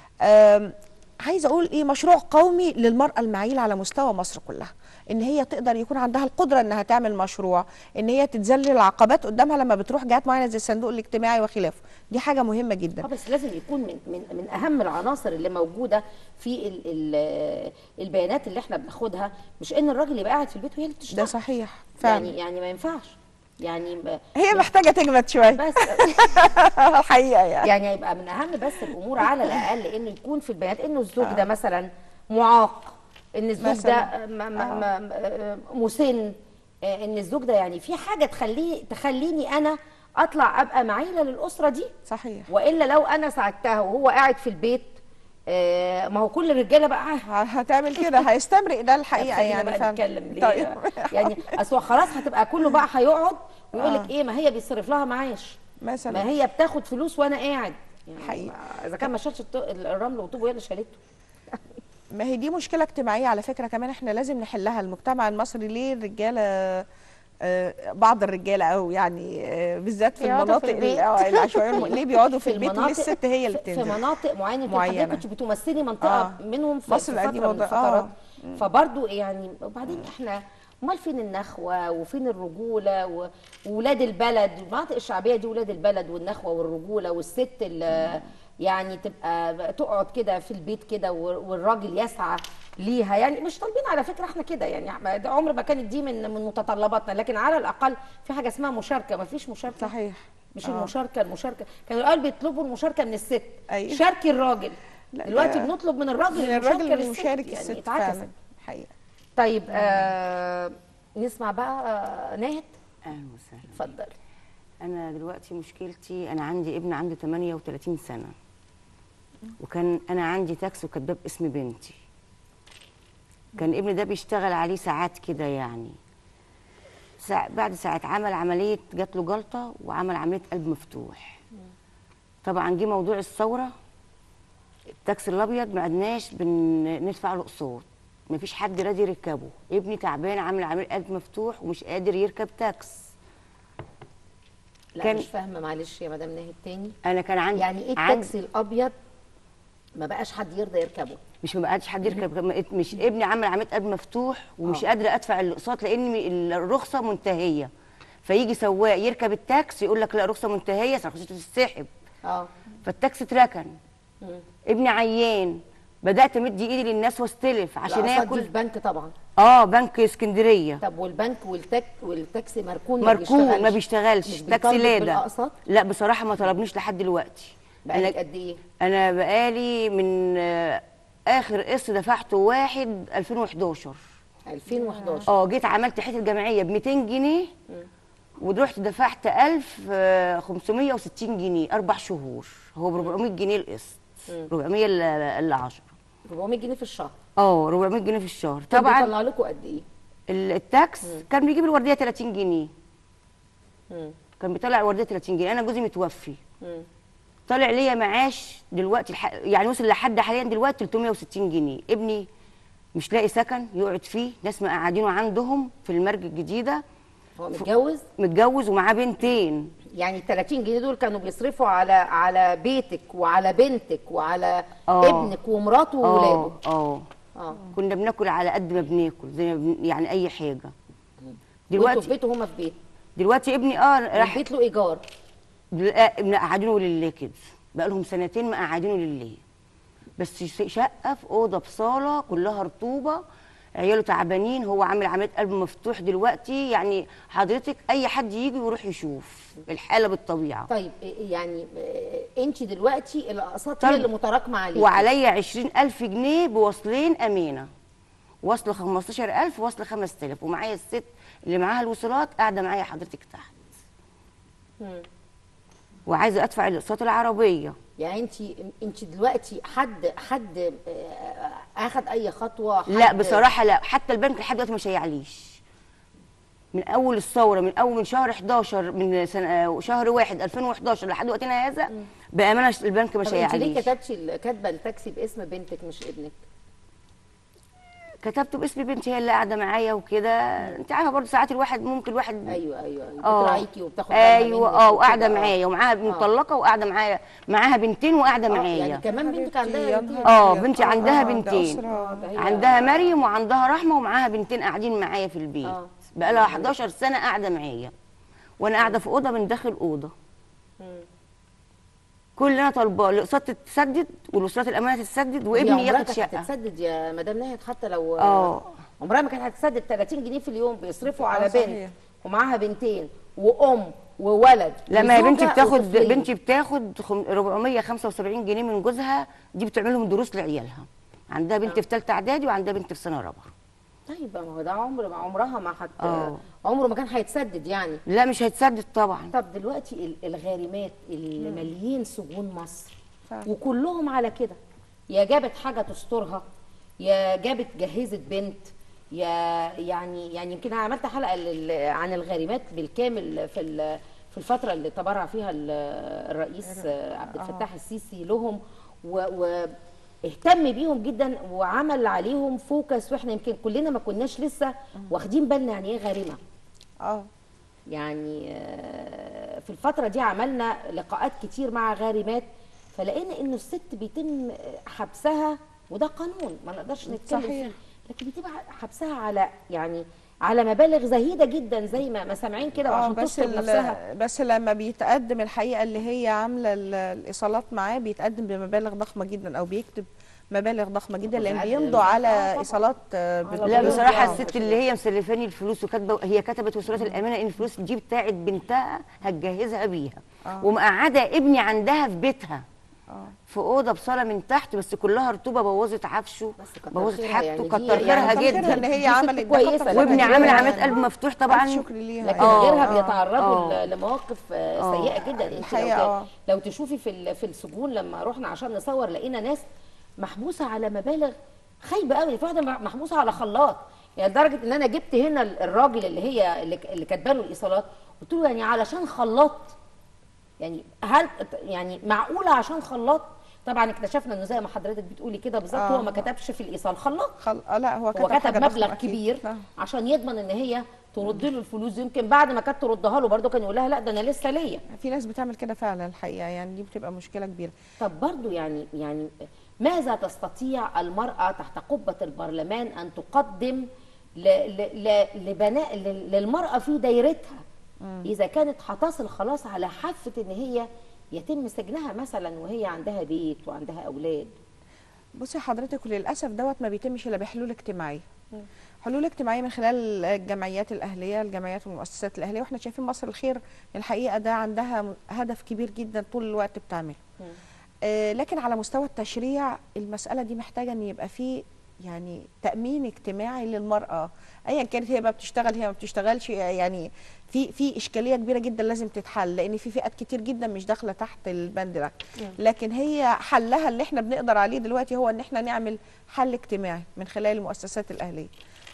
[SPEAKER 3] آم، عايزه اقول ايه مشروع قومي للمراه المعيله على مستوى مصر كلها ان هي تقدر يكون عندها القدره انها تعمل مشروع ان هي تتذلل العقبات قدامها لما بتروح جهات معينه زي الصندوق الاجتماعي وخلافه دي حاجه مهمه جدا
[SPEAKER 1] اه بس لازم يكون من من من اهم العناصر اللي موجوده في ال ال البيانات اللي احنا بناخدها مش ان الراجل يبقى قاعد في البيت وهي اللي بتشتغل
[SPEAKER 3] ده صحيح فعلا
[SPEAKER 1] يعني يعني ما ينفعش يعني ب-
[SPEAKER 3] هي محتاجه تجمد شويه
[SPEAKER 1] بس
[SPEAKER 3] الحقيقه يعني
[SPEAKER 1] يعني يبقى من اهم بس الامور على الاقل انه يكون في البيانات انه الزوج ده مثلا معاق ان الزوج ده
[SPEAKER 3] مثلاً.
[SPEAKER 1] م- م- م- م- مسن آه، ان الزوج ده يعني في حاجه تخليه تخليني انا اطلع ابقى معيله للاسره دي
[SPEAKER 3] صحيح
[SPEAKER 1] والا لو انا ساعدتها وهو قاعد في البيت آه، ما هو كل الرجاله بقى
[SPEAKER 3] ه- هتعمل كده هيستمرئ ده الحقيقه
[SPEAKER 1] خلينا
[SPEAKER 3] يعني
[SPEAKER 1] بقى
[SPEAKER 3] فعلا.
[SPEAKER 1] نتكلم ليه
[SPEAKER 3] طيب
[SPEAKER 1] يعني اصل هو خلاص هتبقى كله بقى هيقعد ويقول لك
[SPEAKER 3] آه.
[SPEAKER 1] ايه ما هي بيصرف لها معاش
[SPEAKER 3] مثلا
[SPEAKER 1] ما هي بتاخد فلوس وانا قاعد يعني
[SPEAKER 3] حقيقي.
[SPEAKER 1] ما- اذا كان ما شالش الط- الرمل والطوب وهي اللي شالته
[SPEAKER 3] ما هي دي مشكلة اجتماعية على فكرة كمان احنا لازم نحلها المجتمع المصري ليه الرجالة آه، بعض الرجالة أو يعني آه، بالذات في
[SPEAKER 4] بيقعدوا في
[SPEAKER 3] المناطق ال-
[SPEAKER 4] البيت.
[SPEAKER 3] آه، العشوائية الم- ليه بيقعدوا في البيت وليه الست هي اللي
[SPEAKER 1] في- في
[SPEAKER 3] بتنزل
[SPEAKER 1] مناطق معينه يمكن
[SPEAKER 3] معينة.
[SPEAKER 1] حضرتك كنت بتمثلي منطقه
[SPEAKER 3] آه.
[SPEAKER 1] منهم في
[SPEAKER 3] مصر
[SPEAKER 1] في
[SPEAKER 3] القديمة
[SPEAKER 1] فتره من
[SPEAKER 3] وده-
[SPEAKER 1] الفترات
[SPEAKER 3] آه.
[SPEAKER 1] فبرضو يعني وبعدين احنا امال فين النخوه وفين الرجوله و- وولاد البلد المناطق الشعبيه دي ولاد البلد والنخوه والرجوله والست اللي يعني تبقى تقعد كده في البيت كده وال- والراجل يسعى ليها يعني مش طالبين على فكره احنا كده يعني ما- ده عمر ما كانت دي من من متطلباتنا لكن على الاقل في حاجه اسمها مشاركه ما فيش مشاركه
[SPEAKER 3] صحيح
[SPEAKER 1] مش
[SPEAKER 3] آه.
[SPEAKER 1] المشاركه المشاركه كانوا الاول بيطلبوا المشاركه من الست
[SPEAKER 3] أيوة.
[SPEAKER 1] شاركي الراجل
[SPEAKER 3] لا،
[SPEAKER 1] دلوقتي
[SPEAKER 3] ده-
[SPEAKER 1] بنطلب من الراجل
[SPEAKER 3] من
[SPEAKER 1] المشاركه
[SPEAKER 3] الراجل اللي
[SPEAKER 1] للست
[SPEAKER 3] مشارك
[SPEAKER 1] يعني
[SPEAKER 3] الست
[SPEAKER 1] اتعكست
[SPEAKER 3] فعلا حقيقة
[SPEAKER 1] طيب آه نسمع بقى آه ناهد
[SPEAKER 5] اهلا وسهلا
[SPEAKER 1] اتفضل
[SPEAKER 5] انا دلوقتي مشكلتي انا عندي ابن عنده 38 سنه وكان انا عندي تاكس وكاتباه باسم بنتي كان ابني ده بيشتغل عليه ساعات كده يعني ساعة بعد ساعة عمل عملية جات له جلطة وعمل عملية قلب مفتوح طبعا جه موضوع الثورة التاكسي الأبيض ما عدناش بندفع له أقساط مفيش حد راضي يركبه ابني تعبان عامل عملية قلب مفتوح ومش قادر يركب تاكس
[SPEAKER 1] لا
[SPEAKER 5] كان-
[SPEAKER 1] مش فاهمه معلش يا مدام ناهد تاني
[SPEAKER 5] انا كان عندي
[SPEAKER 1] يعني ايه
[SPEAKER 5] عندي-
[SPEAKER 1] التاكسي الابيض ما بقاش حد يرضى يركبه
[SPEAKER 5] مش ما قعدش حد يركب ما- مش ابني عمل عمليه قلب مفتوح ومش
[SPEAKER 1] آه.
[SPEAKER 5] قادره ادفع الاقساط لان الرخصه منتهيه فيجي سواق يركب التاكسي يقول لك لا رخصه منتهيه رخصته تتسحب
[SPEAKER 1] اه
[SPEAKER 5] فالتاكسي اتركن
[SPEAKER 1] مم.
[SPEAKER 5] ابني عيان بدات امد ايدي للناس واستلف عشان
[SPEAKER 1] الأقساط دي
[SPEAKER 5] اكل
[SPEAKER 1] في بنك طبعا
[SPEAKER 5] اه بنك اسكندريه
[SPEAKER 1] طب والبنك والتاك والتاكسي مركون ما
[SPEAKER 5] مركون ما
[SPEAKER 1] مش
[SPEAKER 5] بيشتغلش تاكسي
[SPEAKER 1] بيطالبك
[SPEAKER 5] لادا
[SPEAKER 1] بالأقساط؟
[SPEAKER 5] لا بصراحه ما طلبنيش لحد دلوقتي
[SPEAKER 1] بقالك
[SPEAKER 5] انا
[SPEAKER 1] قد ايه
[SPEAKER 5] انا بقالي من آه، اخر قسط دفعته واحد 2011
[SPEAKER 1] 2011
[SPEAKER 5] اه جيت عملت حته جمعيه ب 200 جنيه ورحت دفعت 1560 جنيه اربع شهور هو ب 400 جنيه القسط 400 الا 10
[SPEAKER 1] 400 جنيه في الشهر
[SPEAKER 5] اه 400 جنيه في الشهر
[SPEAKER 1] طبعا
[SPEAKER 5] طبعا
[SPEAKER 1] بيطلع لكم قد ايه
[SPEAKER 5] ال- التاكس كان بيجيب الورديه 30 جنيه
[SPEAKER 1] مم.
[SPEAKER 5] كان بيطلع الورديه 30 جنيه انا جوزي متوفي
[SPEAKER 1] مم.
[SPEAKER 5] طالع ليا معاش دلوقتي الح... يعني وصل لحد حاليا دلوقتي 360 جنيه ابني مش لاقي سكن يقعد فيه ناس مقعدينه عندهم في المرج الجديده
[SPEAKER 1] هو متجوز
[SPEAKER 5] متجوز ومعاه بنتين
[SPEAKER 1] يعني 30 جنيه دول كانوا بيصرفوا على على بيتك وعلى بنتك وعلى
[SPEAKER 5] آه.
[SPEAKER 1] ابنك ومراته وولاده
[SPEAKER 5] اه اه
[SPEAKER 1] اه
[SPEAKER 5] كنا بناكل على قد ما بناكل زي ما بن... يعني اي حاجه
[SPEAKER 1] وانتوا في
[SPEAKER 5] دلوقتي
[SPEAKER 1] بيت وهما في بيت
[SPEAKER 5] دلوقتي ابني اه راح
[SPEAKER 1] البيت له ايجار
[SPEAKER 5] لا، مقعدينه لله كده بقى لهم سنتين مقعدينه لله بس ش- شقه في اوضه بصاله كلها رطوبه عياله تعبانين هو عامل عمليه قلب مفتوح دلوقتي يعني حضرتك اي حد يجي ويروح يشوف الحاله بالطبيعه
[SPEAKER 1] طيب إيه يعني انت دلوقتي الاقساط
[SPEAKER 5] طب-
[SPEAKER 1] هي اللي متراكمه عليكي
[SPEAKER 5] وعليا 20000 جنيه بوصلين امانه وصل 15000 وصل 5000 ومعايا الست اللي معاها الوصولات قاعده معايا حضرتك تحت
[SPEAKER 1] مم.
[SPEAKER 5] وعايزه ادفع الاقساط العربيه
[SPEAKER 1] يعني انت انت دلوقتي حد حد آه، اخد اي خطوه حد
[SPEAKER 5] لا بصراحه لا حتى البنك لحد دلوقتي ما شيعليش من اول الثوره من اول من شهر 11 من سنه شهر 1 2011 لحد وقتنا هذا بامانه البنك ما
[SPEAKER 1] طب انت ليه
[SPEAKER 5] شيعليش
[SPEAKER 1] كتبتي ال- كاتبه التاكسي باسم بنتك مش ابنك
[SPEAKER 5] كتبته باسم بنتي هي اللي قاعده معايا وكده انت عارفه برضه ساعات الواحد ممكن الواحد
[SPEAKER 1] ايوه ايوه ايوه
[SPEAKER 5] اه
[SPEAKER 1] بتراعيكي وبتاخد بالها
[SPEAKER 5] ايوه
[SPEAKER 1] منك
[SPEAKER 5] اه
[SPEAKER 1] وكده،
[SPEAKER 5] وقاعده
[SPEAKER 1] آه.
[SPEAKER 5] معايا ومعاها مطلقه وقاعده معايا معاها بنتين وقاعده
[SPEAKER 1] آه،
[SPEAKER 5] معايا
[SPEAKER 1] يعني كمان بنتك
[SPEAKER 3] حبيبتي،
[SPEAKER 1] عندها
[SPEAKER 3] يا
[SPEAKER 1] بنتين.
[SPEAKER 3] نهار
[SPEAKER 5] اه
[SPEAKER 3] أبيض.
[SPEAKER 5] بنتي
[SPEAKER 3] آه،
[SPEAKER 5] عندها
[SPEAKER 3] آه، ده
[SPEAKER 5] بنتين
[SPEAKER 3] أسرة.
[SPEAKER 1] ده هي-
[SPEAKER 5] عندها مريم وعندها رحمه ومعاها بنتين قاعدين معايا في البيت
[SPEAKER 1] آه.
[SPEAKER 5] بقى لها 11 سنه قاعده معايا وانا قاعده في اوضه من داخل اوضه
[SPEAKER 1] مم.
[SPEAKER 5] كل اللي انا طالباه الاقساط تتسدد والوصولات الامانه تتسدد
[SPEAKER 1] هي
[SPEAKER 5] وابني
[SPEAKER 1] عمرها
[SPEAKER 5] ياخد
[SPEAKER 1] كانت
[SPEAKER 5] شقه
[SPEAKER 1] هتتسدد يا مدام ناهد حتى لو
[SPEAKER 5] اه.
[SPEAKER 1] عمرها ما كانت هتتسدد 30 جنيه في اليوم بيصرفوا
[SPEAKER 3] آه،
[SPEAKER 1] على
[SPEAKER 3] صحيح.
[SPEAKER 1] بنت ومعاها بنتين وام وولد
[SPEAKER 5] لما يا بنتي
[SPEAKER 1] وزوجة
[SPEAKER 5] بتاخد
[SPEAKER 1] وطفلين.
[SPEAKER 5] بنتي بتاخد خم- 475 جنيه من جوزها دي بتعمل لهم دروس لعيالها عندها بنت في ثالثه اعدادي وعندها بنت في سنه رابعه
[SPEAKER 1] طيب ما هو ده عمر ما عمرها ما حت
[SPEAKER 5] اه.
[SPEAKER 1] عمره ما كان هيتسدد يعني
[SPEAKER 5] لا مش هيتسدد طبعا
[SPEAKER 1] طب دلوقتي ال- الغارمات اللي ماليين سجون مصر
[SPEAKER 3] فعلا.
[SPEAKER 1] وكلهم على كده يا جابت حاجه تسترها يا جابت جهزت بنت يا يعني يعني يمكن أنا عملت حلقه لل- عن الغارمات بالكامل في ال- في الفتره اللي تبرع فيها ال- الرئيس عبد الفتاح السيسي لهم و- واهتم بيهم جدا وعمل عليهم فوكس واحنا يمكن كلنا ما كناش لسه واخدين بالنا يعني ايه غارمه
[SPEAKER 3] اه
[SPEAKER 1] يعني آه، في الفترة دي عملنا لقاءات كتير مع غارمات فلقينا انه الست بيتم حبسها وده قانون ما نقدرش نتكلم
[SPEAKER 3] صحيح.
[SPEAKER 1] فيه لكن بيتم حبسها على يعني على مبالغ زهيدة جدا زي ما ما سامعين كده
[SPEAKER 3] اه
[SPEAKER 1] وعشان
[SPEAKER 3] بس
[SPEAKER 1] تستر
[SPEAKER 3] ال-
[SPEAKER 1] نفسها
[SPEAKER 3] بس لما بيتقدم الحقيقه اللي هي عامله ال- الايصالات معاه بيتقدم بمبالغ ضخمه جدا او بيكتب مبالغ ضخمه جدا لان
[SPEAKER 1] بيتقدم.
[SPEAKER 3] بيمضوا على
[SPEAKER 1] آه طبعاً.
[SPEAKER 3] ايصالات آه،
[SPEAKER 1] على
[SPEAKER 3] بال-
[SPEAKER 5] لا
[SPEAKER 1] طول.
[SPEAKER 5] بصراحه
[SPEAKER 1] آه.
[SPEAKER 5] الست اللي هي مسلفاني الفلوس وكاتبه هي كتبت وصولات الامانه ان الفلوس دي بتاعت بنتها هتجهزها بيها
[SPEAKER 3] آه.
[SPEAKER 5] ومقعده ابني عندها في بيتها
[SPEAKER 3] اه
[SPEAKER 5] في اوضه بصاله من تحت بس كلها رطوبه بوظت عفشه
[SPEAKER 1] بس كتر
[SPEAKER 5] بوظت
[SPEAKER 1] خيرها
[SPEAKER 5] حاجته
[SPEAKER 1] يعني دي-
[SPEAKER 5] كتر
[SPEAKER 1] يعني
[SPEAKER 5] خيرها
[SPEAKER 1] كتر
[SPEAKER 5] جدا
[SPEAKER 3] خيرها ان هي
[SPEAKER 1] دي ست
[SPEAKER 3] عملت ده
[SPEAKER 1] كويسة،
[SPEAKER 3] كتر
[SPEAKER 1] لكن
[SPEAKER 5] وابني
[SPEAKER 3] خيرها
[SPEAKER 5] عامل
[SPEAKER 3] يعني.
[SPEAKER 5] عمليه قلب مفتوح
[SPEAKER 3] ألف
[SPEAKER 5] طبعا
[SPEAKER 3] شكر ليها
[SPEAKER 1] لكن
[SPEAKER 3] يعني.
[SPEAKER 1] غيرها
[SPEAKER 3] آه.
[SPEAKER 1] بيتعرضوا
[SPEAKER 5] آه.
[SPEAKER 1] ل- لمواقف آه،
[SPEAKER 5] آه.
[SPEAKER 1] سيئه جدا انت لو,
[SPEAKER 3] الحقيقة
[SPEAKER 1] ت-
[SPEAKER 3] آه.
[SPEAKER 1] لو تشوفي في ال- في السجون لما رحنا عشان نصور لقينا ناس محبوسه على مبالغ خايبه قوي في واحده محبوسه على خلاط يعني لدرجه ان انا جبت هنا الراجل اللي هي اللي اللي كاتبه له الايصالات قلت له يعني علشان خلاط يعني هل يعني معقوله عشان خلاط طبعا اكتشفنا انه زي ما حضرتك بتقولي كده بالظبط
[SPEAKER 3] آه.
[SPEAKER 1] هو ما كتبش في الايصال خلاق
[SPEAKER 3] خل... آه لا هو كتب,
[SPEAKER 1] هو
[SPEAKER 3] حاجة
[SPEAKER 1] كتب
[SPEAKER 3] ضخمة
[SPEAKER 1] مبلغ
[SPEAKER 3] أكيد.
[SPEAKER 1] كبير
[SPEAKER 3] آه.
[SPEAKER 1] عشان يضمن ان هي ترد له الفلوس يمكن بعد ما كانت تردها له برضه كان يقول لها لا ده انا لسه ليا
[SPEAKER 3] في ناس بتعمل كده فعلا الحقيقه يعني دي بتبقى مشكله كبيره
[SPEAKER 1] طب برضو يعني يعني ماذا تستطيع المرأة تحت قبة البرلمان أن تقدم ل ل ل لبناء ل- للمرأة في دايرتها إذا كانت هتصل خلاص على حافة إن هي يتم سجنها مثلا وهي عندها بيت وعندها أولاد
[SPEAKER 3] بصي حضرتك وللاسف دوت ما بيتمش الا بحلول اجتماعيه حلول اجتماعيه من خلال الجمعيات الاهليه الجمعيات والمؤسسات الاهليه واحنا شايفين مصر الخير الحقيقه ده عندها م- هدف كبير جدا طول الوقت بتعمله آه لكن على مستوى التشريع المساله دي محتاجه ان يبقى فيه يعني تامين اجتماعي للمراه ايا كانت هي بقى بتشتغل هي ما بتشتغلش يعني في في اشكاليه كبيره جدا لازم تتحل لان في فئات كتير جدا مش داخله تحت البند ده لكن هي حلها اللي احنا بنقدر عليه دلوقتي هو ان احنا نعمل حل اجتماعي من خلال المؤسسات الاهليه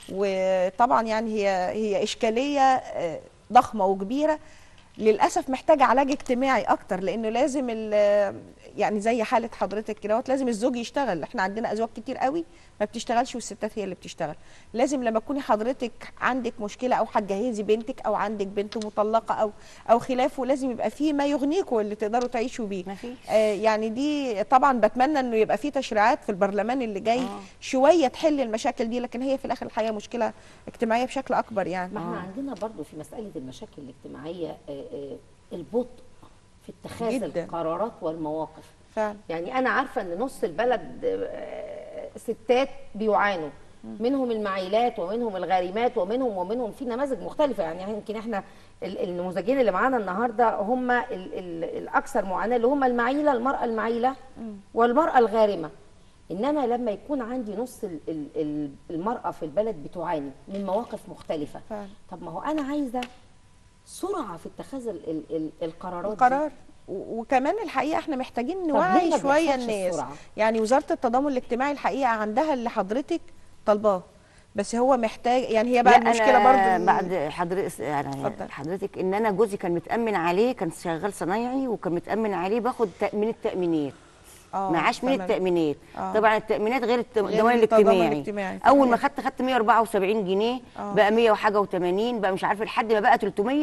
[SPEAKER 3] وطبعا يعني هي هي اشكاليه آه، ضخمه وكبيره للاسف محتاجه علاج اجتماعي اكتر لانه لازم ال- يعني زي حاله حضرتك كده لازم الزوج يشتغل احنا عندنا ازواج كتير قوي ما بتشتغلش والستات هي اللي بتشتغل لازم لما تكوني حضرتك عندك مشكله او هتجهزي بنتك او عندك بنت مطلقه او او خلافه لازم يبقى فيه ما يغنيكوا اللي تقدروا تعيشوا بيه
[SPEAKER 5] مفيش.
[SPEAKER 3] آه يعني دي طبعا بتمنى انه يبقى فيه تشريعات في البرلمان اللي جاي
[SPEAKER 5] آه.
[SPEAKER 3] شويه تحل المشاكل دي لكن هي في الاخر الحقيقه مشكله اجتماعيه بشكل اكبر يعني
[SPEAKER 1] ما احنا عندنا برضو في مسألة المشاكل الاجتماعية آه، آه، البطء في اتخاذ
[SPEAKER 3] جداً.
[SPEAKER 1] القرارات والمواقف
[SPEAKER 3] فعلا
[SPEAKER 1] يعني انا عارفه ان نص البلد آه، ستات بيعانوا منهم المعيلات ومنهم الغارمات ومنهم ومنهم في نماذج مختلفه يعني يمكن احنا ال- النموذجين اللي معانا النهارده هم ال ال الاكثر معاناه اللي هم المعيله المراه المعيله والمراه الغارمه انما لما يكون عندي نص ال ال ال المراه في البلد بتعاني من مواقف مختلفه
[SPEAKER 3] فعلا.
[SPEAKER 1] طب ما هو انا عايزه سرعه في اتخاذ ال ال ال القرارات دي.
[SPEAKER 3] القرار و- وكمان الحقيقه احنا محتاجين
[SPEAKER 1] ليه
[SPEAKER 3] نوعي
[SPEAKER 1] ما
[SPEAKER 3] شويه
[SPEAKER 1] بيحصلش
[SPEAKER 3] الناس
[SPEAKER 1] السرعة؟
[SPEAKER 3] يعني وزاره التضامن الاجتماعي الحقيقه عندها اللي حضرتك طالباه بس هو محتاج يعني هي بقى
[SPEAKER 5] لا
[SPEAKER 3] المشكله
[SPEAKER 5] أنا
[SPEAKER 3] برضو
[SPEAKER 5] بعد حضرتك يعني
[SPEAKER 3] اتفضل.
[SPEAKER 5] حضرتك ان انا جوزي كان متامن عليه كان شغال صنايعي وكان متامن عليه باخد تامين التامينات
[SPEAKER 3] آه،
[SPEAKER 5] معاش من
[SPEAKER 3] تمام.
[SPEAKER 5] التامينات
[SPEAKER 3] آه.
[SPEAKER 5] طبعا التامينات غير الت-
[SPEAKER 3] غير
[SPEAKER 5] الضمان
[SPEAKER 3] التضامن
[SPEAKER 5] الاجتماعي
[SPEAKER 3] الاجتماعي.
[SPEAKER 5] اول ما
[SPEAKER 3] تمام.
[SPEAKER 5] خدت خدت 174 جنيه
[SPEAKER 3] آه.
[SPEAKER 5] بقى 100 وحاجه و80 بقى مش عارفه لحد ما بقى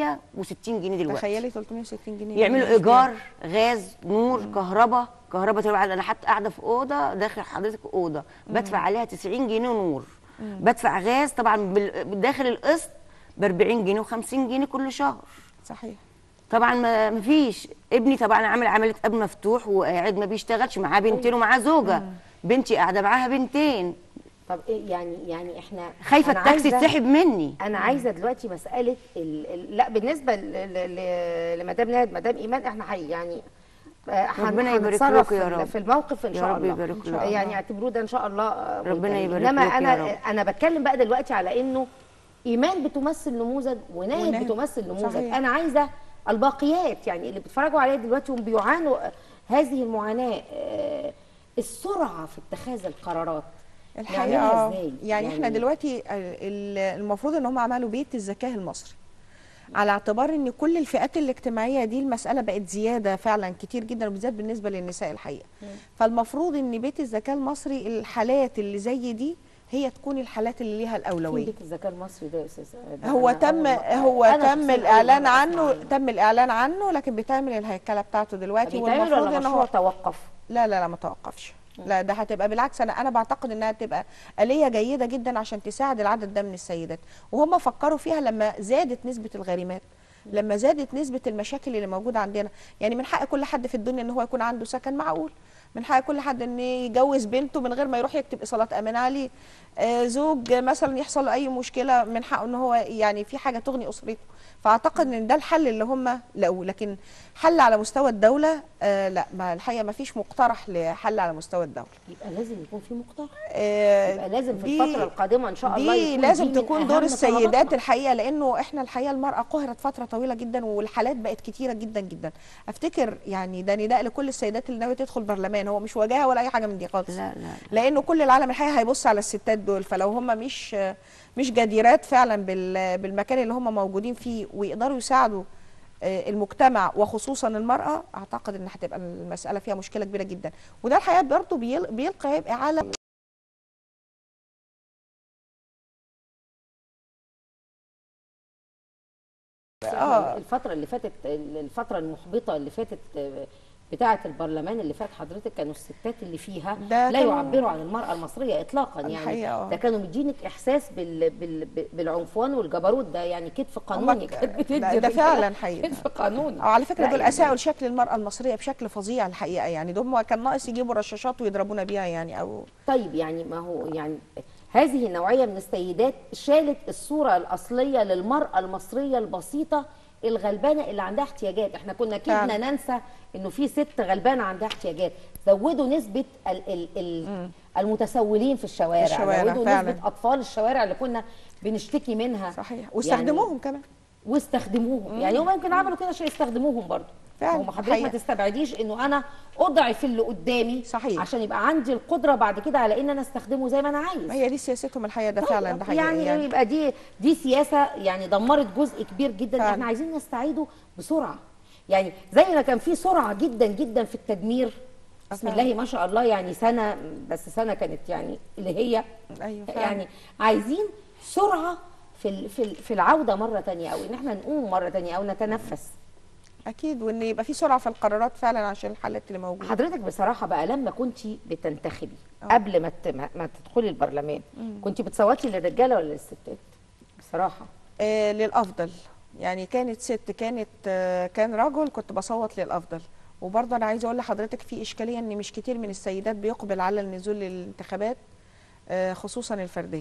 [SPEAKER 5] 360 جنيه دلوقتي
[SPEAKER 3] تخيلي 360 جنيه
[SPEAKER 5] يعملوا
[SPEAKER 3] الناس دي.
[SPEAKER 5] ايجار غاز نور كهرباء كهرباء طبعا انا حتى قاعده في اوضه داخل حضرتك اوضه بدفع عليها 90 جنيه نور بدفع غاز طبعا بال- داخل القسط ب 40 جنيه و50 جنيه كل شهر
[SPEAKER 3] صحيح
[SPEAKER 5] طبعا ما ما فيش ابني طبعا عامل عمليه اب مفتوح وقاعد ما بيشتغلش معاه بنتين ومعاه زوجه بنتي قاعده معاها بنتين
[SPEAKER 1] طب إيه يعني يعني احنا
[SPEAKER 5] خايفه
[SPEAKER 1] أنا
[SPEAKER 5] التاكسي
[SPEAKER 1] عايزة-
[SPEAKER 5] يتسحب مني
[SPEAKER 1] انا عايزه دلوقتي مساله ال... ال... لا بالنسبه ل... ل... ل... لمدام نهاد مدام ايمان احنا حي يعني آه، هن-
[SPEAKER 5] ربنا يبارك
[SPEAKER 1] هنتصرف
[SPEAKER 5] لكم يا
[SPEAKER 1] في ال-
[SPEAKER 5] رب.
[SPEAKER 1] في الموقف ان
[SPEAKER 5] يا
[SPEAKER 1] شاء
[SPEAKER 5] رب
[SPEAKER 1] الله
[SPEAKER 5] يبارك
[SPEAKER 1] إن شاء
[SPEAKER 5] لكم.
[SPEAKER 1] الله. يعني اعتبروه ده ان شاء الله آه،
[SPEAKER 5] ربنا
[SPEAKER 1] قدامي.
[SPEAKER 5] يبارك
[SPEAKER 1] انما
[SPEAKER 5] لك يا
[SPEAKER 1] انا
[SPEAKER 5] رب.
[SPEAKER 1] انا بتكلم بقى دلوقتي على انه ايمان بتمثل نموذج وناهد
[SPEAKER 3] وناهد.
[SPEAKER 1] بتمثل نموذج
[SPEAKER 3] صحيح.
[SPEAKER 1] انا عايزه الباقيات يعني اللي بيتفرجوا عليا دلوقتي وهم بيعانوا هذه المعاناه آه، السرعه في اتخاذ القرارات
[SPEAKER 3] الحقيقه
[SPEAKER 1] نعملها
[SPEAKER 3] آه.
[SPEAKER 1] ازاي
[SPEAKER 3] يعني احنا دلوقتي ال- ال- المفروض ان هم عملوا بيت الذكاء المصري على اعتبار ان كل الفئات الاجتماعيه دي المساله بقت زياده فعلا كتير جدا وبالذات بالنسبه للنساء الحقيقه فالمفروض ان بيت الذكاء المصري الحالات اللي زي دي هي تكون الحالات اللي ليها
[SPEAKER 1] فين
[SPEAKER 3] الاولويه
[SPEAKER 1] بيت الذكاء المصري ده يا استاذ ده
[SPEAKER 3] هو
[SPEAKER 1] أنا
[SPEAKER 3] تم
[SPEAKER 1] أول مرة-
[SPEAKER 3] هو
[SPEAKER 1] أنا
[SPEAKER 3] تم
[SPEAKER 1] شخصياً أول
[SPEAKER 3] الاعلان
[SPEAKER 1] مرة أسمع
[SPEAKER 3] عنه تم الاعلان عنه لكن بيتعمل الهيكله بتاعته دلوقتي
[SPEAKER 1] بيتعمل
[SPEAKER 3] والمفروض
[SPEAKER 1] ولا
[SPEAKER 3] ان
[SPEAKER 1] مشروع
[SPEAKER 3] هو
[SPEAKER 1] توقف
[SPEAKER 3] لا لا لا ما توقفش لا ده هتبقى بالعكس انا انا بعتقد انها تبقى آلية جيدة جدا عشان تساعد العدد ده من السيدات وهم فكروا فيها لما زادت نسبة الغارمات لما زادت نسبة المشاكل اللي موجودة عندنا يعني من حق كل حد في الدنيا ان هو يكون عنده سكن معقول من حق كل حد ان يجوز بنته من غير ما يروح يكتب ايصالات امان عليه آه زوج مثلا يحصل له اي مشكله من حقه ان هو يعني في حاجه تغني اسرته فاعتقد ان ده الحل اللي هم لقوه لكن حل على مستوى الدوله آه لا ما الحقيقه ما فيش مقترح لحل على مستوى الدوله
[SPEAKER 1] يبقى لازم يكون في مقترح
[SPEAKER 3] آه
[SPEAKER 1] يبقى لازم في
[SPEAKER 3] دي-
[SPEAKER 1] الفتره القادمه ان شاء الله
[SPEAKER 3] دي
[SPEAKER 1] يكون
[SPEAKER 3] لازم
[SPEAKER 1] من
[SPEAKER 3] تكون
[SPEAKER 1] أهم
[SPEAKER 3] دور السيدات
[SPEAKER 1] طلباتنا.
[SPEAKER 3] الحقيقه لانه احنا الحقيقه المراه قهرت فتره طويله جدا والحالات بقت كتيره جدا جدا افتكر يعني ده نداء لكل السيدات اللي ناويه تدخل برلمان هو مش وجاهه ولا اي حاجه من دي خالص
[SPEAKER 5] لا لا
[SPEAKER 3] لانه كل العالم الحقيقه هيبص على الستات دول فلو هم مش مش جديرات فعلا بال- بالمكان اللي هم موجودين فيه ويقدروا يساعدوا آه، المجتمع وخصوصا المراه اعتقد ان هتبقى المساله فيها مشكله كبيره جدا وده الحقيقه برضه بيل- بيلقي عبء على
[SPEAKER 1] آه. الفترة اللي فاتت الفترة المحبطة اللي فاتت بتاعة البرلمان اللي فات حضرتك كانوا الستات اللي فيها
[SPEAKER 3] ده
[SPEAKER 1] لا
[SPEAKER 3] كانوا-
[SPEAKER 1] يعبروا عن المرأة المصرية إطلاقا يعني
[SPEAKER 3] الحقيقة آه.
[SPEAKER 1] ده كانوا مدينك إحساس بال بال بالعنفوان والجبروت ده يعني كتف قانوني
[SPEAKER 3] هم-
[SPEAKER 1] كانت بتدي
[SPEAKER 3] ده- ده
[SPEAKER 1] الرجالة
[SPEAKER 3] فعلا حقيقي.
[SPEAKER 1] كتف قانوني
[SPEAKER 3] وعلى فكره
[SPEAKER 1] لا
[SPEAKER 3] دول
[SPEAKER 1] يعني-
[SPEAKER 3] اساءوا لشكل المراه المصريه بشكل فظيع الحقيقه يعني دول ما كان ناقص يجيبوا رشاشات ويضربونا بيها يعني او
[SPEAKER 1] طيب يعني ما هو يعني هذه النوعية من السيدات شالت الصورة الأصلية للمرأة المصرية البسيطة الغلبانة اللي عندها احتياجات احنا كنا كدنا
[SPEAKER 3] فعلا.
[SPEAKER 1] ننسى انه في ست غلبانة عندها احتياجات زودوا نسبة ال ال ال المتسولين في الشوارع,
[SPEAKER 3] الشوارع،
[SPEAKER 1] زودوا
[SPEAKER 3] فعلا.
[SPEAKER 1] نسبة أطفال الشوارع اللي كنا بنشتكي منها
[SPEAKER 3] صحيح واستخدموهم كمان
[SPEAKER 1] واستخدموهم يعني هم يمكن عملوا كده عشان يستخدموهم برضه
[SPEAKER 3] فعلا،
[SPEAKER 1] هم حضرتك ما
[SPEAKER 3] حقيقة.
[SPEAKER 1] تستبعديش انه انا اضعف اللي قدامي
[SPEAKER 3] صحيح.
[SPEAKER 1] عشان يبقى عندي القدره بعد كده على ان انا استخدمه زي ما انا عايز
[SPEAKER 3] ما هي دي سياستهم الحقيقه ده فعلا ده حقيقي
[SPEAKER 1] يعني,
[SPEAKER 3] يعني
[SPEAKER 1] يبقى دي دي سياسه يعني دمرت جزء كبير جدا
[SPEAKER 3] فعلا.
[SPEAKER 1] احنا عايزين نستعيده بسرعه يعني زي ما كان في سرعه جدا جدا في التدمير بسم
[SPEAKER 3] فعلا.
[SPEAKER 1] الله ما شاء الله يعني سنه بس سنه كانت يعني اللي هي
[SPEAKER 3] أيوة فعلا.
[SPEAKER 1] يعني عايزين سرعه في ال- في ال- في العوده مره تانية او ان احنا نقوم مره تانية او نتنفس
[SPEAKER 3] اكيد وان يبقى في سرعه في القرارات فعلا عشان الحالات اللي موجوده
[SPEAKER 1] حضرتك بصراحه بقى لما كنت بتنتخبي قبل ما ت- ما ما تدخلي البرلمان كنت بتصوتي للرجاله ولا للستات بصراحه
[SPEAKER 3] آه للافضل يعني كانت ست كانت آه كان رجل كنت بصوت للافضل وبرضه انا عايزه اقول لحضرتك في اشكاليه ان مش كتير من السيدات بيقبل على النزول للانتخابات آه خصوصا الفرديه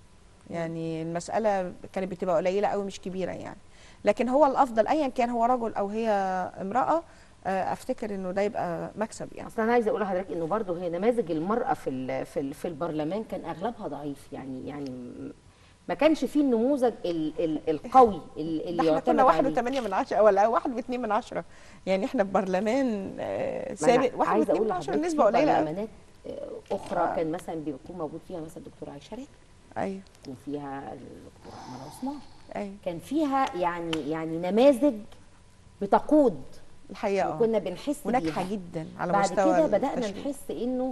[SPEAKER 3] يعني المساله كانت بتبقى قليله قوي مش كبيره يعني لكن هو الافضل ايا كان هو رجل او هي امراه آه افتكر انه ده يبقى مكسب يعني
[SPEAKER 1] اصل انا عايزه اقول لحضرتك انه برضه هي نماذج المراه في ال في ال في البرلمان كان اغلبها ضعيف يعني يعني م- ما كانش فيه النموذج ال ال القوي ال-
[SPEAKER 3] ده
[SPEAKER 1] اللي
[SPEAKER 3] احنا
[SPEAKER 1] يعتمد
[SPEAKER 3] كنا واحد
[SPEAKER 1] عليه.
[SPEAKER 3] وثمانية من عشرة ولا واحد واثنين من عشرة يعني احنا في برلمان آه،
[SPEAKER 1] ما أنا
[SPEAKER 3] سابق واحد
[SPEAKER 1] عايزه
[SPEAKER 3] واثنين
[SPEAKER 1] اقول
[SPEAKER 3] من عشرة
[SPEAKER 1] لحضرتك
[SPEAKER 3] النسبة
[SPEAKER 1] في
[SPEAKER 3] قليلة قوي
[SPEAKER 1] برلمانات آه، اخرى كان مثلا بيكون موجود فيها مثلا الدكتوره عائشه راتب
[SPEAKER 3] ايوه
[SPEAKER 1] يكون فيها الدكتوره عمر عثمان
[SPEAKER 3] ايوه
[SPEAKER 1] كان فيها يعني يعني نماذج بتقود
[SPEAKER 3] الحقيقة اه
[SPEAKER 1] وكنا بنحس
[SPEAKER 3] وناجحة
[SPEAKER 1] بيها.
[SPEAKER 3] جدا على
[SPEAKER 1] بعد
[SPEAKER 3] مستوى
[SPEAKER 1] كده بدأنا
[SPEAKER 3] التشريع.
[SPEAKER 1] نحس انه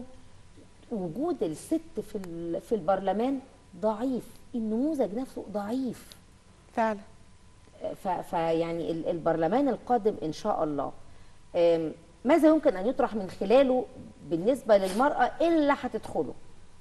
[SPEAKER 1] وجود الست في ال- في البرلمان ضعيف النموذج نفسه ضعيف
[SPEAKER 3] فعلا
[SPEAKER 1] ف- فيعني ال- البرلمان القادم ان شاء الله آم، ماذا يمكن ان يطرح من خلاله بالنسبه للمراه اللي هتدخله